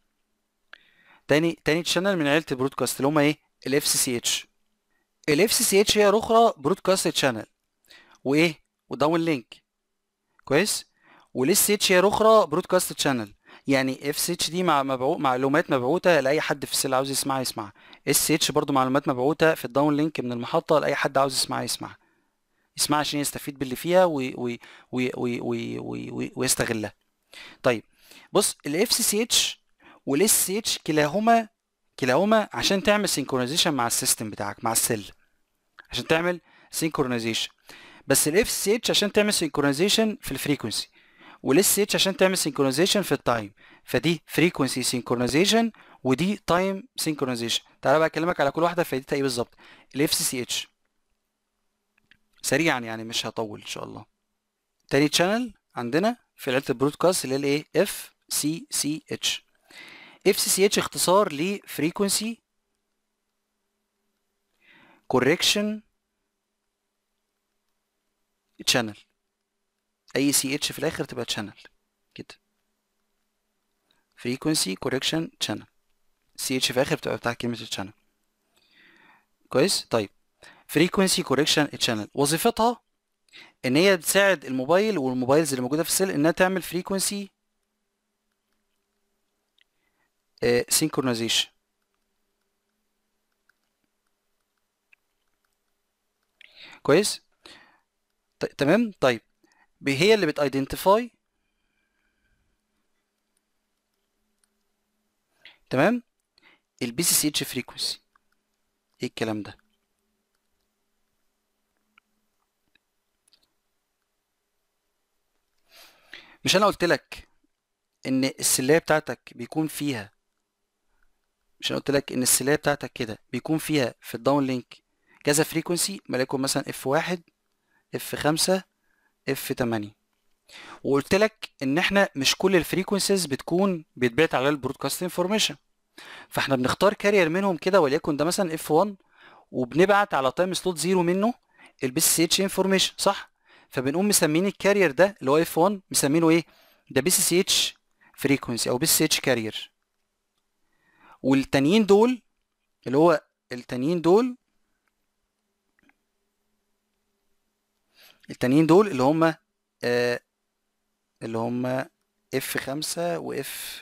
تاني تاني تشانل من عيله البرودكاست اللي هما ايه الاف سي سي اتش الاف سي سي اتش هي اخرى برودكاست تشانل وايه وداون لينك كويس والاس سي اتش هي اخرى برودكاست تشانل يعني اف سي اتش دي مع مبعو... معلومات مبعوثه لاي حد في السيل عاوز يسمعها يسمعها اس سي اتش برضه معلومات مبعوثه في الداون لينك من المحطه لاي حد عاوز يسمعها يسمعها يسمعها عشان يستفيد باللي فيها وي... وي... وي... وي... وي... وي... وي... ويستغلها طيب بص الاف سي سي اتش والاس سي اتش كلاهما كلاهما عشان تعمل سينكرونايزيشن مع السيستم بتاعك مع السيل عشان تعمل سينكرونايزيشن بس الاف سي اتش عشان تعمل سينكرونايزيشن في الفريكونسي والاس سي اتش عشان تعمل سينكرونايزيشن في التايم فدي فريكونسي سينكرونايزيشن ودي تايم سينكرونايزيشن تعالى بقى اكلمك على كل واحده فايدتها ايه بالظبط الاف سي سي اتش سريعا يعني مش هطول ان شاء الله تاني تشانل عندنا في عيله البرودكاست اللي هي الايه اف سي سي اتش اف سي سي اتش اختصار لفريكونسي كوركشن تشانل اي سي اتش في الاخر تبقى تشانل كده frequency correction channel سي اتش في الاخر بتبقى بتاع كلمه الشانل كويس طيب frequency correction channel وظيفتها ان هي بتساعد الموبايل والموبايلز اللي موجوده في السيل انها تعمل frequency synchronization كويس ط- تمام طيب ب- هي اللي بتايدنتيفاي تمام البي سي سي اتش فريكونسي ايه الكلام ده مش انا قلت لك ان السلايه بتاعتك بيكون فيها مش انا قلت لك ان السلايه بتاعتك كده بيكون فيها في الداون لينك كذا فريكونسي ملاكم مثلا اف واحد اف خمسة اف تمانية وقلت لك ان احنا مش كل الفريكونسيز بتكون بيتبعت على البرودكاست انفورميشن فاحنا بنختار كارير منهم كده وليكن ده مثلا اف 1 وبنبعت على تايم سلوت زيرو منه البي سي اتش انفورميشن صح فبنقوم مسمين الكارير ده اللي هو اف 1 مسمينه ايه ده بي سي سي اتش فريكونسي او بي سي اتش كارير والتانيين دول اللي هو التانيين دول التانيين دول اللي هم آه اللي هم اف 5 واف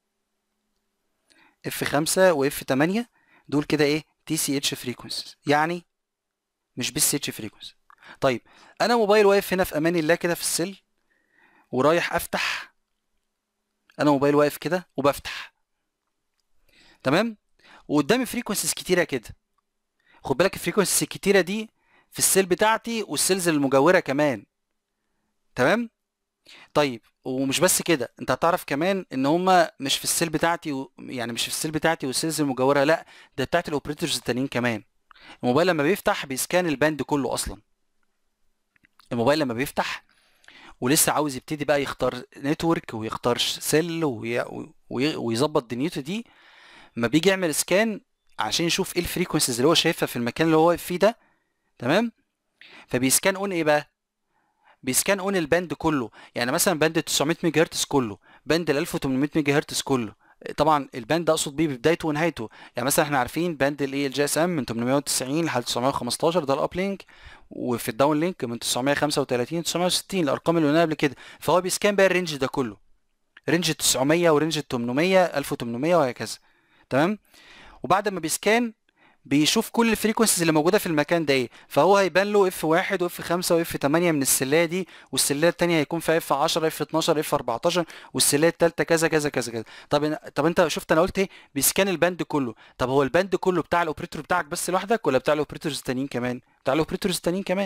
اف 5 واف 8 دول كده ايه تي سي اتش فريكونسيز يعني مش بي سي اتش فريكونسي طيب انا موبايل واقف هنا في امان الله كده في السل ورايح افتح انا موبايل واقف كده وبفتح تمام وقدامي فريكونسيز كتيره كده خد بالك الفريكونسيز الكتيره دي في السيل بتاعتي والسيلز المجاوره كمان تمام طيب ومش بس كده انت هتعرف كمان ان هما مش في السيل بتاعتي و... يعني مش في السيل بتاعتي والسيلز المجاوره لا ده بتاعت الاوبريتورز التانيين كمان الموبايل لما بيفتح بيسكان الباند كله اصلا الموبايل لما بيفتح ولسه عاوز يبتدي بقى يختار نتورك ويختار سيل وي... وي... ويظبط دنيته دي ما بيجي يعمل سكان عشان يشوف ايه الفريكونسيز اللي هو شايفها في المكان اللي هو واقف فيه ده تمام فبيسكان اون ايه بقى بيسكان اون الباند كله يعني مثلا باند 900 ميجا هرتز كله باند ال 1800 ميجا هرتز كله طبعا الباند ده اقصد بيه ببدايته ونهايته يعني مثلا احنا عارفين باند الايه الجي اس ام من 890 لحد 915 ده الاب لينك وفي الداون لينك من 935 ل 960 الارقام اللي قلناها قبل كده فهو بيسكان بقى الرينج ده كله رينج 900 ورينج 800 1800 وهكذا تمام وبعد ما بيسكان بيشوف كل الفريكونسيز اللي موجوده في المكان ده ايه فهو هيبان له اف 1 واف 5 واف 8 من السلايه دي والسلايه الثانيه هيكون فيها اف 10 اف 12 اف 14 والسلايه الثالثه كذا كذا كذا كذا طب طب انت شفت انا قلت ايه بيسكان الباند كله طب هو الباند كله بتاع الاوبريتور بتاعك بس لوحدك ولا بتاع الاوبريتورز التانيين كمان بتاع الاوبريتورز التانيين كمان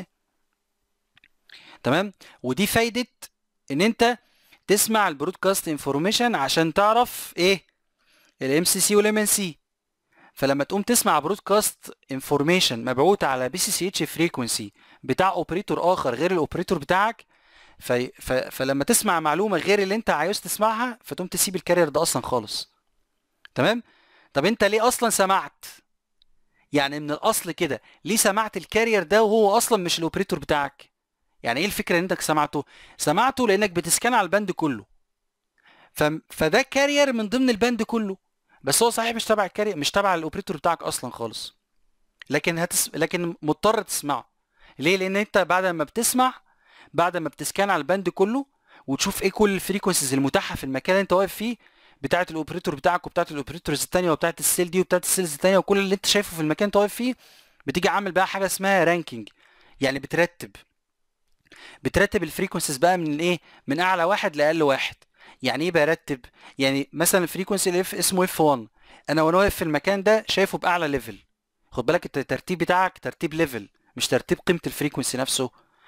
تمام ودي فايده ان انت تسمع البرودكاست انفورميشن عشان تعرف ايه الام سي سي والام ان سي فلما تقوم تسمع برودكاست انفورميشن مبعوث على بي سي سي اتش فريكونسي بتاع اوبريتور اخر غير الاوبريتور بتاعك في ف... فلما تسمع معلومه غير اللي انت عايز تسمعها فتقوم تسيب الكارير ده اصلا خالص تمام طب انت ليه اصلا سمعت يعني من الاصل كده ليه سمعت الكارير ده وهو اصلا مش الاوبريتور بتاعك يعني ايه الفكره ان انك سمعته سمعته لانك بتسكان على الباند كله ف... فده كارير من ضمن الباند كله بس هو صحيح مش تبع الكارير مش تبع الاوبريتور بتاعك اصلا خالص لكن هتس... لكن مضطر تسمعه ليه لان انت بعد ما بتسمع بعد ما بتسكان على الباند كله وتشوف ايه كل الفريكونسيز المتاحه في المكان اللي انت واقف فيه بتاعه الاوبريتور بتاعك وبتاعه الاوبريتورز الثانيه وبتاعه السيل دي وبتاعه السيلز الثانيه وكل اللي انت شايفه في المكان اللي انت واقف فيه بتيجي عامل بقى حاجه اسمها رانكينج يعني بترتب بترتب الفريكونسيز بقى من ايه من اعلى واحد لاقل واحد يعني ايه برتب يعني مثلا الفريكونسي اللي اسمه اف 1 انا وانا واقف في المكان ده شايفه باعلى ليفل خد بالك الترتيب بتاعك ترتيب ليفل مش ترتيب قيمه الفريكونسي نفسه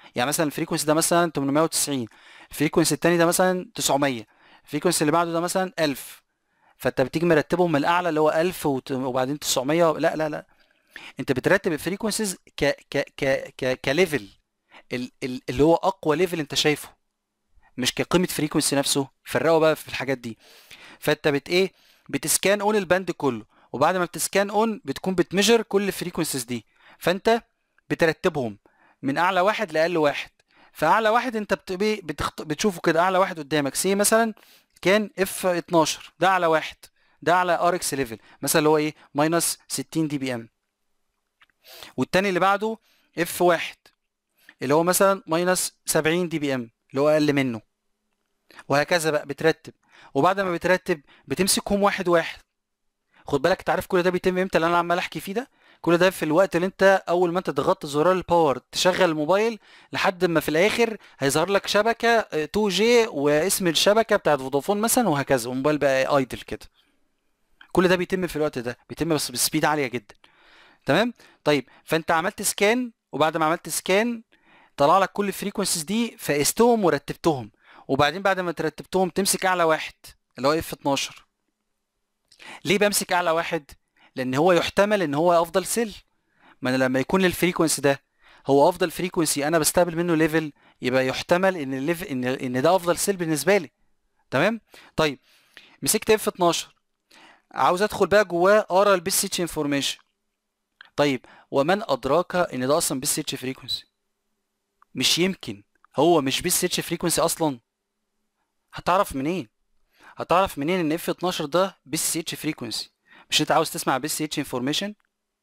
يعني مثلا الفريكونسي ده مثلا 890 الفريكونسي التاني ده مثلا 900 الفريكونسي اللي بعده ده مثلا 1000 فانت بتيجي مرتبهم من الاعلى اللي هو 1000 وبعدين 900 لا لا لا انت بترتب الفريكونسيز ك ك ك ك كليفل اللي هو اقوى ليفل انت شايفه مش كقيمه فريكونسي نفسه فرقوا بقى في الحاجات دي فانت بت ايه بتسكان اون الباند كله وبعد ما بتسكان اون بتكون بتميجر كل الفريكونسيز دي فانت بترتبهم من اعلى واحد لاقل واحد فاعلى واحد انت بتخط... بتشوفه كده اعلى واحد قدامك سي مثلا كان اف 12 ده اعلى واحد ده على ار اكس ليفل مثلا اللي هو ايه ماينس 60 دي بي ام والتاني اللي بعده اف واحد اللي هو مثلا ماينس 70 دي بي ام اللي هو اقل منه وهكذا بقى بترتب وبعد ما بترتب بتمسكهم واحد واحد خد بالك انت عارف كل ده بيتم امتى اللي انا عمال احكي فيه ده كل ده في الوقت اللي انت اول ما انت ضغطت زرار الباور تشغل الموبايل لحد ما في الاخر هيظهر لك شبكه 2 جي واسم الشبكه بتاعت فودافون مثلا وهكذا والموبايل بقى ايدل كده كل ده بيتم في الوقت ده بيتم بس بسبيد عاليه جدا تمام طيب فانت عملت سكان وبعد ما عملت سكان طلع لك كل الفريكونسيز دي فقستهم ورتبتهم وبعدين بعد ما ترتبتهم تمسك اعلى واحد اللي هو اف 12 ليه بمسك اعلى واحد لان هو يحتمل ان هو افضل سيل ما انا لما يكون الفريكونسي ده هو افضل فريكونسي انا بستقبل منه ليفل يبقى يحتمل ان الليفل ان ان ده افضل سيل بالنسبه لي تمام طيب مسكت اف 12 عاوز ادخل بقى جواه اقرا البي سي اتش انفورميشن طيب ومن ادراك ان ده اصلا بي سي اتش فريكونسي مش يمكن هو مش بي سي اتش فريكونسي اصلا هتعرف منين هتعرف منين ان اف 12 ده بي سي اتش فريكونسي مش انت عاوز تسمع بي سي اتش انفورميشن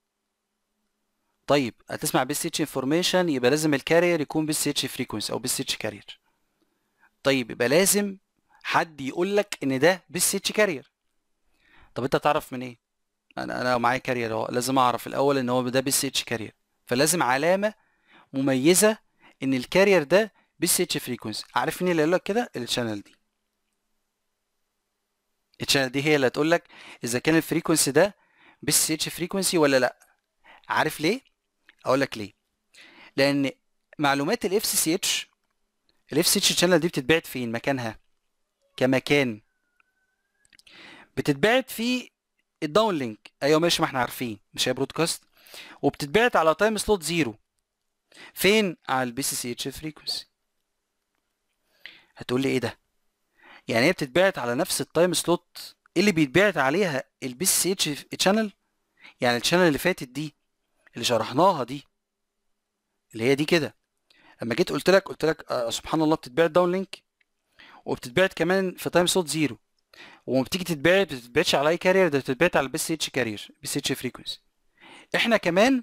طيب هتسمع بي سي اتش انفورميشن يبقى لازم الكارير يكون بي سي اتش فريكونسي او بي سي اتش كارير طيب يبقى لازم حد يقول لك ان ده بي سي اتش كارير طب انت تعرف من ايه انا انا معايا كارير اهو لازم اعرف الاول ان هو ده بي سي اتش كارير فلازم علامه مميزه ان الكارير ده بي سي اتش فريكونسي عارف مين اللي قال لك كده الشانل دي الشانل دي هي اللي هتقول لك اذا كان الفريكونسي ده بي سي اتش فريكونسي ولا لا عارف ليه اقول لك ليه لان معلومات الاف سي سي اتش الاف سي اتش شانل دي بتتبعت فين مكانها كمكان بتتبعت في الداون لينك ايوه ماشي ما احنا عارفين مش هي برودكاست وبتتبعت على تايم سلوت زيرو فين على البي سي سي اتش فريكونسي هتقول لي ايه ده يعني هي بتتبعت على نفس التايم سلوت اللي بيتبعت عليها البي سي اتش شانل يعني الشانل اللي فاتت دي اللي شرحناها دي اللي هي دي كده لما جيت قلت لك قلت لك آه سبحان الله بتتبعت داون لينك وبتتبعت كمان في تايم سلوت زيرو وما بتيجي تتبعت ما بتتبعتش على اي كارير ده بتتبعت على البي سي اتش كارير بي سي اتش فريكونسي احنا كمان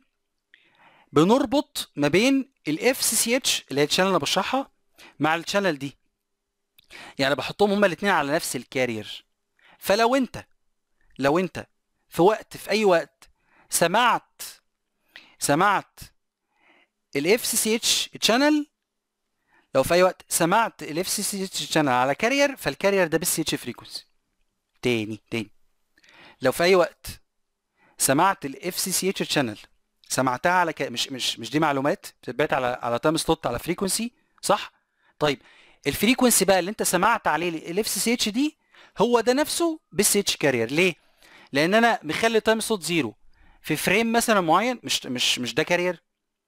بنربط ما بين الاف سي سي اتش اللي هي الشانل اللي بشرحها مع الشانل دي يعني بحطهم هما الاثنين على نفس الكارير فلو انت لو انت في وقت في اي وقت سمعت سمعت الاف سي سي اتش شانل لو في اي وقت سمعت الاف سي سي اتش شانل على كارير فالكارير ده بالسي اتش فريكونسي تاني تاني لو في اي وقت سمعت الاف سي سي اتش شانل سمعتها على ك... مش مش مش دي معلومات بتتبعت على على تايم سلوت على فريكونسي صح طيب الفريكونسي بقى اللي انت سمعت عليه الاف سي سي اتش دي هو ده نفسه بالسي اتش كارير ليه لان انا مخلي تايم سلوت زيرو في فريم مثلا معين مش مش مش ده كارير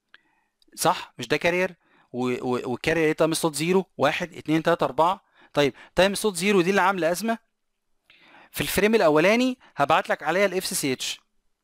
صح مش ده كارير والكارير ايه تايم سلوت زيرو واحد اتنين تلاته اربعه طيب تايم سلوت زيرو دي اللي عامله ازمه في الفريم الاولاني هبعت لك عليها الاف سي سي اتش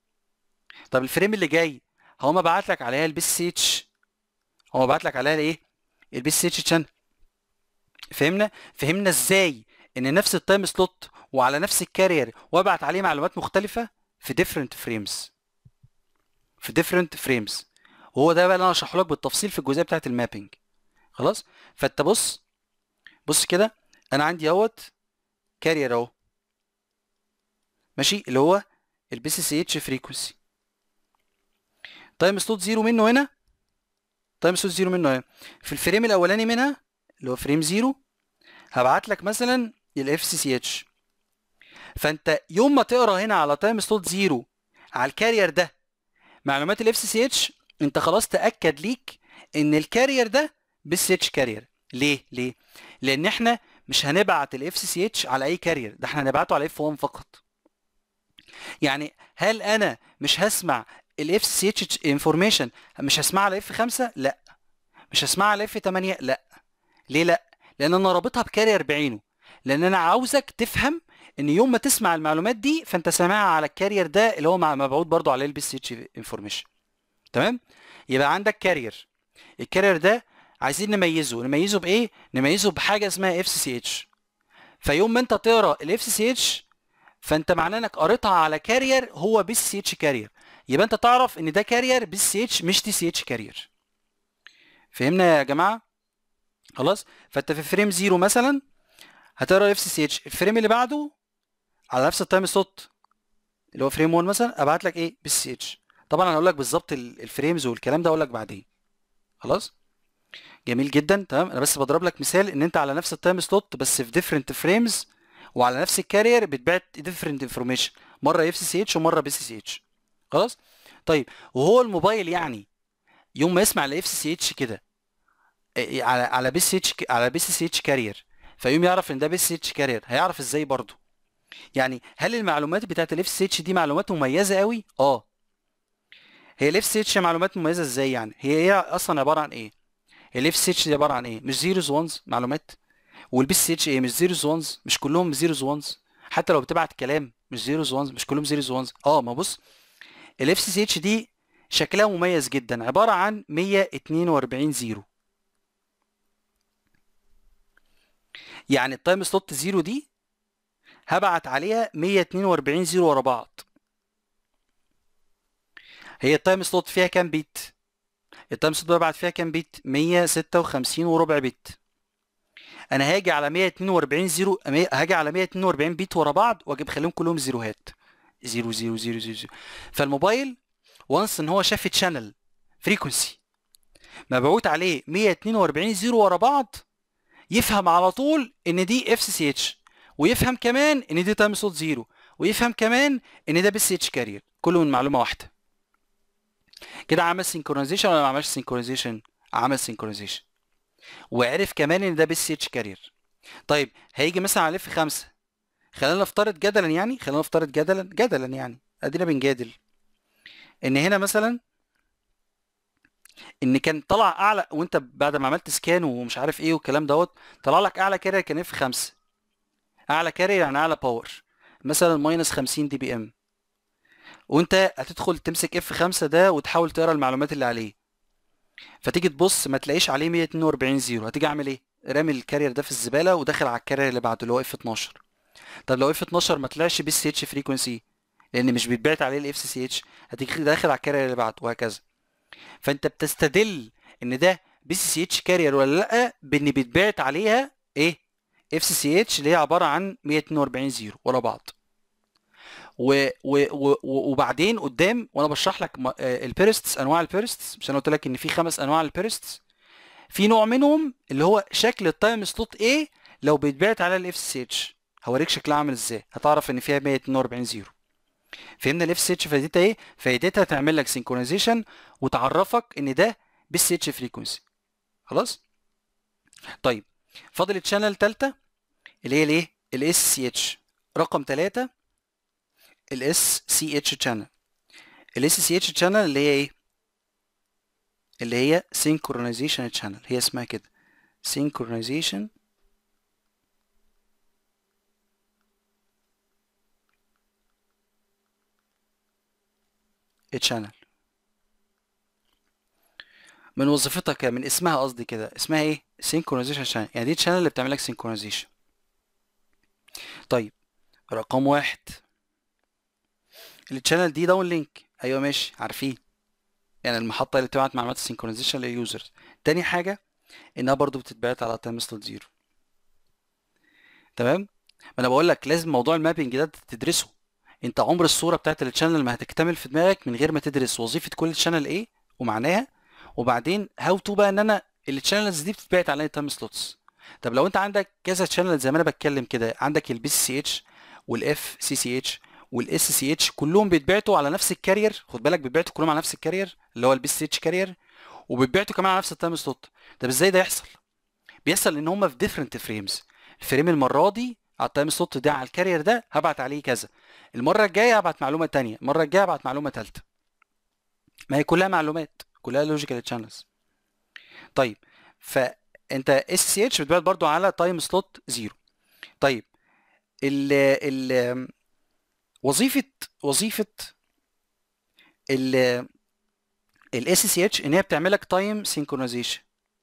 طب الفريم اللي جاي هو ما بعت لك عليها البي سي اتش هو بعت لك عليها الايه البي سي اتش شانل فهمنا فهمنا ازاي ان نفس التايم سلوت وعلى نفس الكارير وابعت عليه معلومات مختلفه في ديفرنت فريمز في ديفرنت فريمز وهو ده بقى اللي انا هشرحه لك بالتفصيل في الجزئيه بتاعه المابنج خلاص فانت بص بص كده انا عندي اهوت كارير اهو ماشي اللي هو البي سي سي اتش فريكونسي تايم سلوت زيرو منه هنا تايم سلوت زيرو منه هنا في الفريم الاولاني منها اللي هو فريم زيرو هبعت لك مثلا الاف سي سي اتش فانت يوم ما تقرا هنا على تايم سلوت زيرو على الكارير ده معلومات الاف سي سي اتش انت خلاص تاكد ليك ان الكارير ده بالسي اتش كارير ليه ليه لان احنا مش هنبعت الاف سي سي اتش على اي كارير ده احنا هنبعته على اف 1 فقط يعني هل انا مش هسمع الاف سي اتش انفورميشن مش هسمعها على اف 5 لا مش هسمعها على اف 8 لا ليه لا لان انا رابطها بكارير بعينه لان انا عاوزك تفهم ان يوم ما تسمع المعلومات دي فانت سامعها على الكارير ده اللي هو مبعوث برضو على البي سي اتش انفورميشن تمام يبقى عندك كارير الكارير ده عايزين نميزه نميزه بايه نميزه بحاجه اسمها اف سي سي اتش فيوم ما انت تقرا الاف سي سي اتش فانت معناه انك قريتها على كارير هو بي سي اتش كارير يبقى انت تعرف ان ده كارير بي سي اتش مش تي سي اتش كارير فهمنا يا جماعه خلاص فانت في فريم زيرو مثلا هتقرا اف سي سي اتش الفريم اللي بعده على نفس التايم سلوت اللي هو فريم 1 مثلا ابعت لك ايه بي سي اتش طبعا انا هقول لك بالظبط الفريمز والكلام ده اقول لك بعدين خلاص جميل جدا تمام انا بس بضرب لك مثال ان انت على نفس التايم سلوت بس في ديفرنت فريمز وعلى نفس الكارير بتبعت ديفرنت انفورميشن مره اف سي سي اتش ومره بي سي سي اتش خلاص طيب وهو الموبايل يعني يوم ما يسمع الاف سي سي اتش كده على على بي سي اتش على بي سي سي اتش كارير فيقوم يعرف ان ده بي سي اتش كارير هيعرف ازاي برضه يعني هل المعلومات بتاعت الاف سي اتش دي معلومات مميزه قوي اه هي الاف سي اتش معلومات مميزه ازاي يعني هي هي اصلا عباره عن ايه الاف سي اتش دي عباره عن ايه مش زيروز وانز معلومات والبي سي اتش ايه مش زيروز وانز مش كلهم زيروز وانز حتى لو بتبعت كلام مش زيروز وانز مش كلهم زيروز وانز اه ما بص الاف سي سي اتش دي شكلها مميز جدا عباره عن 142 زيرو يعني التايم سلوت زيرو دي هبعت عليها 142 زيرو ورا بعض هي التايم سلوت فيها كام بيت التايم سلوت ببعت فيها كام بيت 156 وربع بيت انا هاجي على 142 زيرو هاجي على 142 بيت ورا بعض واجيب خليهم كلهم زيروهات زيرو زيرو زيرو زيرو, زيرو. فالموبايل وانس ان هو شاف تشانل فريكونسي مبعوت عليه 142 زيرو ورا بعض يفهم على طول ان دي اف سي سي اتش ويفهم كمان ان دي تايم سلوت زيرو ويفهم كمان ان ده بي سي اتش كارير كله من معلومه واحده كده عمل سينكرونايزيشن ولا ما عملش سينكرونايزيشن عمل سينكرونايزيشن وعرف كمان ان ده بي سي اتش كارير طيب هيجي مثلا على اف 5 خلينا نفترض جدلا يعني خلينا نفترض جدلا جدلا يعني ادينا بنجادل ان هنا مثلا ان كان طلع اعلى وانت بعد ما عملت سكان ومش عارف ايه والكلام دوت طلع لك اعلى كارير كان اف 5 اعلى كارير يعني اعلى باور مثلا ماينس 50 دي بي ام وانت هتدخل تمسك اف 5 ده وتحاول تقرا المعلومات اللي عليه فتيجي تبص ما تلاقيش عليه 142 زيرو هتيجي اعمل ايه رامي الكارير ده في الزباله وداخل على الكارير اللي بعده اللي هو اف 12 طب لو اف 12 ما طلعش بي سي اتش فريكونسي لان مش بيتبعت عليه الاف سي سي اتش هتيجي داخل على الكارير اللي بعده وهكذا فانت بتستدل ان ده بي سي سي اتش كارير ولا لا بان بيتبعت عليها ايه اف سي سي اتش اللي هي عباره عن 142 زيرو ورا بعض و و و وبعدين قدام وانا بشرح لك البيرستس انواع البيرستس مش انا قلت لك ان في خمس انواع البيرستس في نوع منهم اللي هو شكل التايم سلوت ايه لو بيتبعت على الاف سي اتش هوريك شكلها عامل ازاي هتعرف ان فيها 142 زيرو فهمنا الاف سي اتش فايدتها ايه فايدتها تعمل لك سينكرونايزيشن وتعرفك ان ده بالسي اتش فريكونسي خلاص طيب فاضل الشانل الثالثه اللي هي الايه الاس سي اتش رقم 3 الاس سي اتش channel الاس سي اتش channel اللي هي ايه اللي هي synchronization channel هي اسمها كده synchronization channel من وظيفتها كده من اسمها قصدي كده اسمها ايه synchronization channel يعني دي channel اللي بتعمل لك synchronization طيب رقم واحد التشانل دي داون لينك ايوه ماشي عارفين يعني المحطه اللي بتبعت معلومات السينكرونايزيشن لليوزرز تاني حاجه انها برضو بتتبعت على تايم سلوت زيرو تمام ما انا بقول لك لازم موضوع المابنج ده تدرسه انت عمر الصوره بتاعت التشانل ما هتكتمل في دماغك من غير ما تدرس وظيفه كل تشانل ايه ومعناها وبعدين هاو تو بقى ان انا التشانلز دي بتتبعت على تايم سلوتس طب لو انت عندك كذا تشانل زي ما انا بتكلم كده عندك البي سي سي اتش والاف سي سي اتش والاس سي اتش كلهم بيتبعتوا على نفس الكارير خد بالك بيتبعتوا كلهم على نفس الكارير اللي هو البي سي اتش كارير وبيتبعتوا كمان على نفس التايم سلوت طب ازاي ده يحصل بيحصل ان هما في ديفرنت فريمز الفريم المره دي على التايم سلوت ده على الكارير ده هبعت عليه كذا المره الجايه هبعت معلومه تانية المره الجايه هبعت معلومه ثالثه ما هي كلها معلومات كلها لوجيكال تشانلز طيب فانت اس سي اتش بتبعت برضو على تايم سلوت زيرو طيب ال ال وظيفه وظيفه ال الاس سي اتش ان هي بتعمل لك تايم سينكرونايزيشن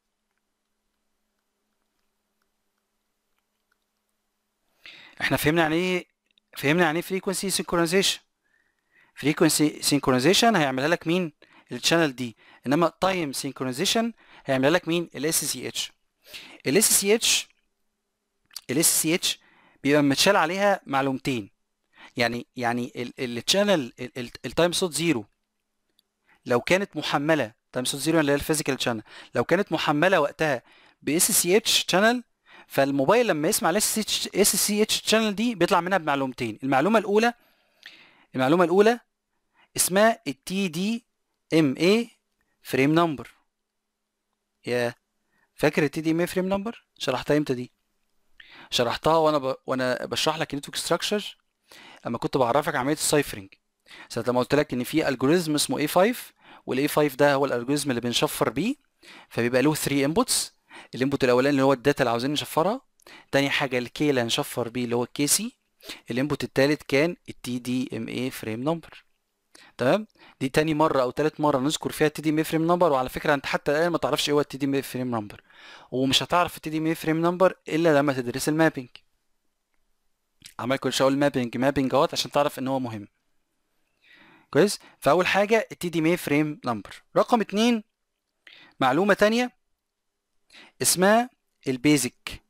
احنا فهمنا يعني ايه فهمنا يعني ايه فريكونسي سينكرونايزيشن فريكونسي سينكرونايزيشن هيعملها لك مين الشانل دي انما تايم سينكرونايزيشن هيعملها لك مين الاس سي اتش الاس سي اتش الاس سي اتش بيبقى متشال عليها معلومتين يعني يعني الشانل التايم صوت زيرو لو كانت محمله تايم صوت زيرو اللي هي الفيزيكال شانل لو كانت محمله وقتها باس سي اتش شانل فالموبايل لما يسمع الاس سي اتش شانل دي بيطلع منها بمعلومتين المعلومه الاولى المعلومه الاولى اسمها التي دي ام اي فريم نمبر يا فاكر التي دي ام اي فريم نمبر شرحتها امتى دي شرحتها وانا ب... وانا بشرح لك النتورك ستراكشر اما كنت بعرفك عمليه السايفرنج ساعه لما قلت لك ان في الجوريزم اسمه اي 5 والاي 5 ده هو الالجوريزم اللي بنشفر بيه فبيبقى له 3 انبوتس الانبوت الاولاني اللي هو الداتا اللي عاوزين نشفرها تاني حاجه الكي اللي هنشفر بيه اللي هو الكي سي الانبوت التالت كان التي دي ام اي فريم نمبر تمام دي تاني مره او تالت مره نذكر فيها التي دي ام اي فريم نمبر وعلى فكره انت حتى الان ما تعرفش ايه هو التي دي ام اي فريم نمبر ومش هتعرف التي دي ام اي فريم نمبر الا لما تدرس المابنج عمال كل شويه اقول مابنج مابنج اهوت عشان تعرف ان هو مهم كويس فاول حاجه التي دي ام اي فريم نمبر رقم اتنين معلومه تانية اسمها البيزك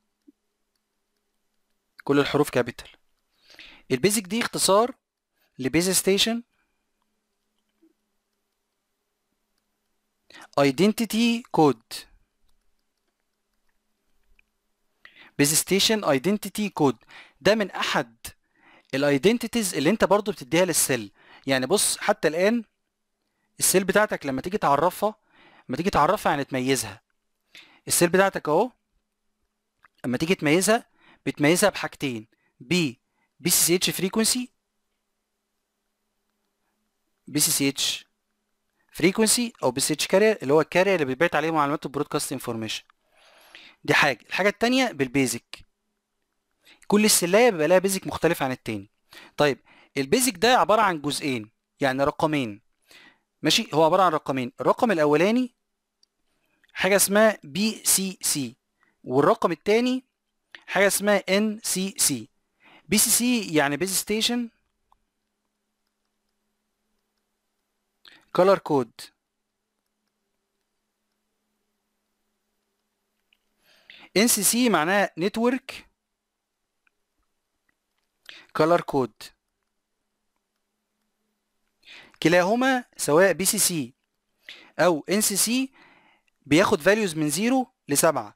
كل الحروف كابيتال البيزك دي اختصار لبيز ستيشن identity code بيز ستيشن identity code ده من احد الايدنتيتيز اللي انت برضو بتديها للسيل يعني بص حتى الان السيل بتاعتك لما تيجي تعرفها لما تيجي تعرفها يعني تميزها السيل بتاعتك اهو اما تيجي تميزها بتميزها بحاجتين بي بي سي سي اتش فريكونسي بي سي سي اتش فريكونسي او بي سي اتش كارير اللي هو الكارير اللي بيتبعت عليه معلومات البرودكاست انفورميشن دي حاجه الحاجه التانية بالبيزك كل السلايه بيبقى لها بيزك مختلف عن التاني طيب البيزك ده عباره عن جزئين يعني رقمين ماشي هو عباره عن رقمين الرقم الاولاني حاجه اسمها بي سي سي والرقم الثاني حاجه اسمها ان سي سي بي سي سي يعني بيز ستيشن color code ان سي سي معناها نتورك color code كلاهما سواء بي سي سي او ان سي سي بياخد فاليوز من 0 ل 7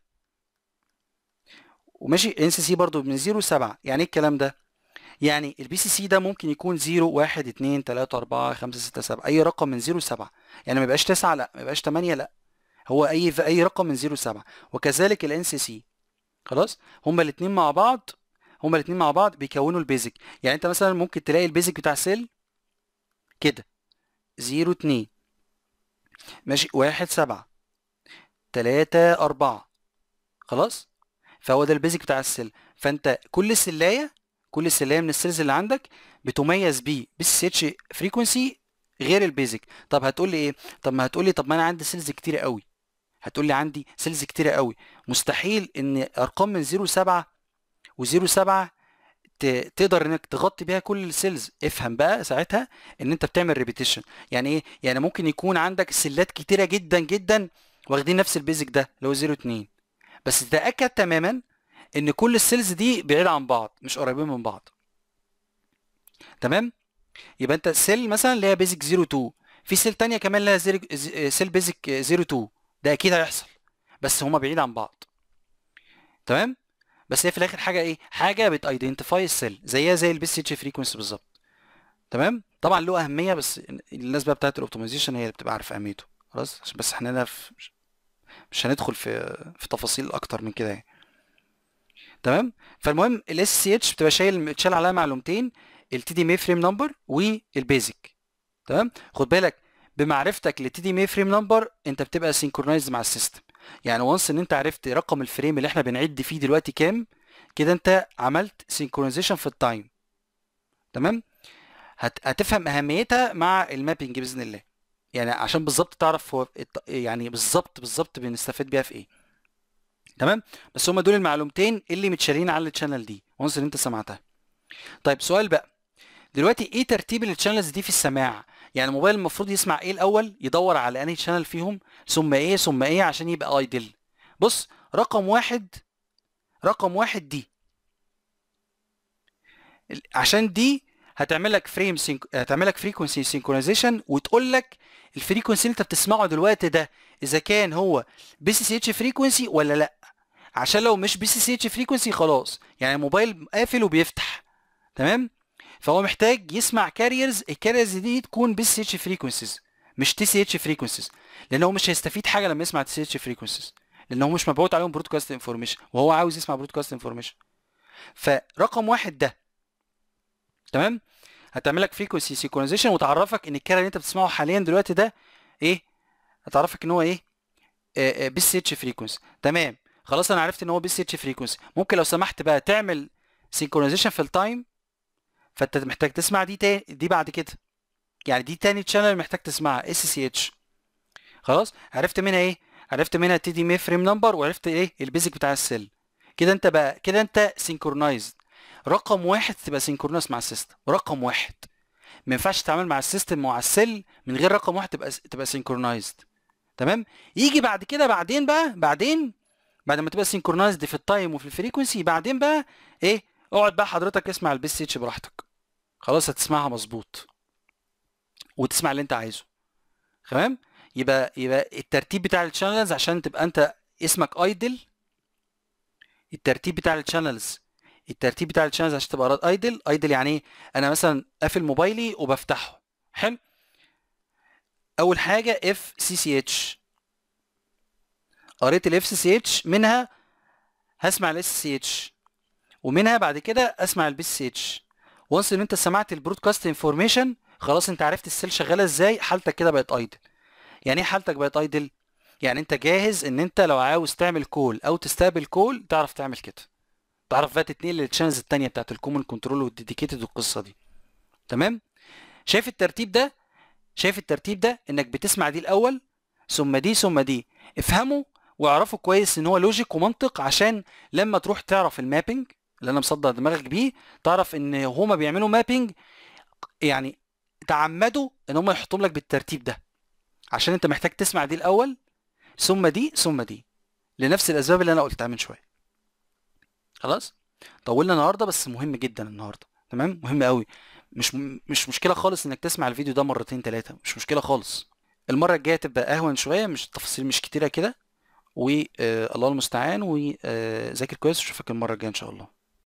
وماشي ان سي سي برضه من 0 ل 7 يعني ايه الكلام ده يعني البي سي سي ده ممكن يكون 0 1 2 3 4 5 6 7 اي رقم من 0 ل 7 يعني ما يبقاش 9 لا ما يبقاش 8 لا هو اي في اي رقم من 0 ل 7 وكذلك الان سي سي خلاص هما الاثنين مع بعض هما الاثنين مع بعض بيكونوا البيزك يعني انت مثلا ممكن تلاقي البيزك بتاع سيل كده 0 2 ماشي 1 7 3 4 خلاص فهو ده البيزك بتاع السيل فانت كل سلايه كل سلايه من السيلز اللي عندك بتميز بيه بس اتش فريكونسي غير البيزك طب هتقول لي ايه طب ما هتقول لي طب ما انا عندي سيلز كتيره قوي هتقول لي عندي سيلز كتيره قوي مستحيل ان ارقام من 0 ل 7 و0 7 تقدر انك تغطي بيها كل السيلز افهم بقى ساعتها ان انت بتعمل ريبيتيشن يعني ايه يعني ممكن يكون عندك سلات كتيره جدا جدا واخدين نفس البيزك ده اللي هو 0 2 بس تاكد تماما ان كل السيلز دي بعيده عن بعض مش قريبين من بعض تمام يبقى انت سيل مثلا اللي هي بيزك 0 2 في سيل تانية كمان لها سيل بيزك 0 2 ده اكيد هيحصل بس هما بعيد عن بعض تمام بس هي في الاخر حاجه ايه حاجه بتايدنتيفاي السيل زيها زي البي سي اتش فريكونسي بالظبط تمام طبعا له اهميه بس الناس بقى بتاعت الاوبتمايزيشن هي اللي بتبقى عارفه اهميته خلاص عشان بس احنا هنا في مش هندخل في في تفاصيل اكتر من كده يعني تمام فالمهم الاس سي اتش بتبقى شايل تشال عليها معلومتين التي دي مي فريم نمبر والبيزك تمام خد بالك بمعرفتك للتي دي مي فريم نمبر انت بتبقى سينكرونايز مع السيستم يعني وانس ان انت عرفت رقم الفريم اللي احنا بنعد فيه دلوقتي كام كده انت عملت سينكرونايزيشن في التايم تمام هت... هتفهم اهميتها مع المابنج باذن الله يعني عشان بالظبط تعرف هو يعني بالظبط بالظبط بنستفاد بيها في ايه تمام بس هما دول المعلومتين اللي متشالين على الشانل دي وانس ان انت سمعتها طيب سؤال بقى دلوقتي ايه ترتيب الشانلز دي في السماع يعني الموبايل المفروض يسمع ايه الاول يدور على انهي شانل فيهم ثم ايه ثم ايه عشان يبقى ايدل بص رقم واحد رقم واحد دي عشان دي هتعمل لك فريم سينك... هتعمل لك فريكونسي سينكرونايزيشن وتقول لك الفريكونسي اللي انت بتسمعه دلوقتي ده اذا كان هو بي سي سي اتش فريكونسي ولا لا عشان لو مش بي سي سي اتش فريكونسي خلاص يعني الموبايل قافل وبيفتح تمام فهو محتاج يسمع كاريرز الكاريرز دي تكون بي سي اتش فريكونسيز مش تي سي اتش فريكونسيز لان هو مش هيستفيد حاجه لما يسمع تي سي اتش فريكونسيز لان هو مش مبعوث عليهم برودكاست انفورميشن وهو عاوز يسمع برودكاست انفورميشن فرقم واحد ده تمام هتعمل لك فريكونسي سينكرونايزيشن وتعرفك ان الكارير اللي انت بتسمعه حاليا دلوقتي ده ايه هتعرفك ان هو ايه بي سي اتش فريكونسي تمام خلاص انا عرفت ان هو بي سي اتش فريكونسي ممكن لو سمحت بقى تعمل سينكرونايزيشن في التايم فانت محتاج تسمع دي تاني دي بعد كده يعني دي تاني تشانل محتاج تسمعها اس سي اتش خلاص عرفت منها ايه عرفت منها تي دي مي فريم نمبر وعرفت ايه البيزك بتاع السيل كده انت بقى كده انت سينكرونايزد رقم واحد تبقى سينكرونايز مع السيستم رقم واحد ما ينفعش تتعامل مع السيستم ومع السيل من غير رقم واحد تبقى تبقى سينكرونايزد تمام يجي بعد كده بعدين بقى بعدين بعد ما تبقى سينكرونايزد في التايم وفي الفريكونسي بعدين بقى ايه اقعد بقى حضرتك اسمع البي سي اتش براحتك خلاص هتسمعها مظبوط وتسمع اللي انت عايزه تمام يبقى يبقى الترتيب بتاع الشانلز عشان تبقى انت اسمك ايدل الترتيب بتاع الشانلز الترتيب بتاع الشانلز عشان تبقى ايدل ايدل يعني ايه انا مثلا قافل موبايلي وبفتحه حلو اول حاجه اف سي سي اتش قريت الاف سي سي اتش منها هسمع الاس سي اتش ومنها بعد كده اسمع البي سي اتش وانس ان انت سمعت البرودكاست انفورميشن خلاص انت عرفت السيل شغاله ازاي حالتك كده بقت ايدل يعني ايه حالتك بقت ايدل يعني انت جاهز ان انت لو عاوز تعمل كول او تستقبل كول تعرف تعمل كده تعرف بقى تتنقل للتشانلز التانية بتاعت الكومن كنترول والديديكيتد والقصه دي تمام شايف الترتيب ده شايف الترتيب ده انك بتسمع دي الاول ثم دي ثم دي افهمه واعرفه كويس ان هو لوجيك ومنطق عشان لما تروح تعرف المابنج اللي انا مصدر دماغك بيه تعرف ان هما بيعملوا مابنج يعني تعمدوا ان هم يحطهم لك بالترتيب ده عشان انت محتاج تسمع دي الاول ثم دي ثم دي لنفس الاسباب اللي انا قلتها من شويه خلاص طولنا النهارده بس مهم جدا النهارده تمام مهم قوي مش مش مشكله خالص انك تسمع الفيديو ده مرتين ثلاثه مش مشكله خالص المره الجايه تبقى اهون شويه مش تفاصيل مش كتيره كده والله المستعان وذاكر كويس واشوفك المره الجايه ان شاء الله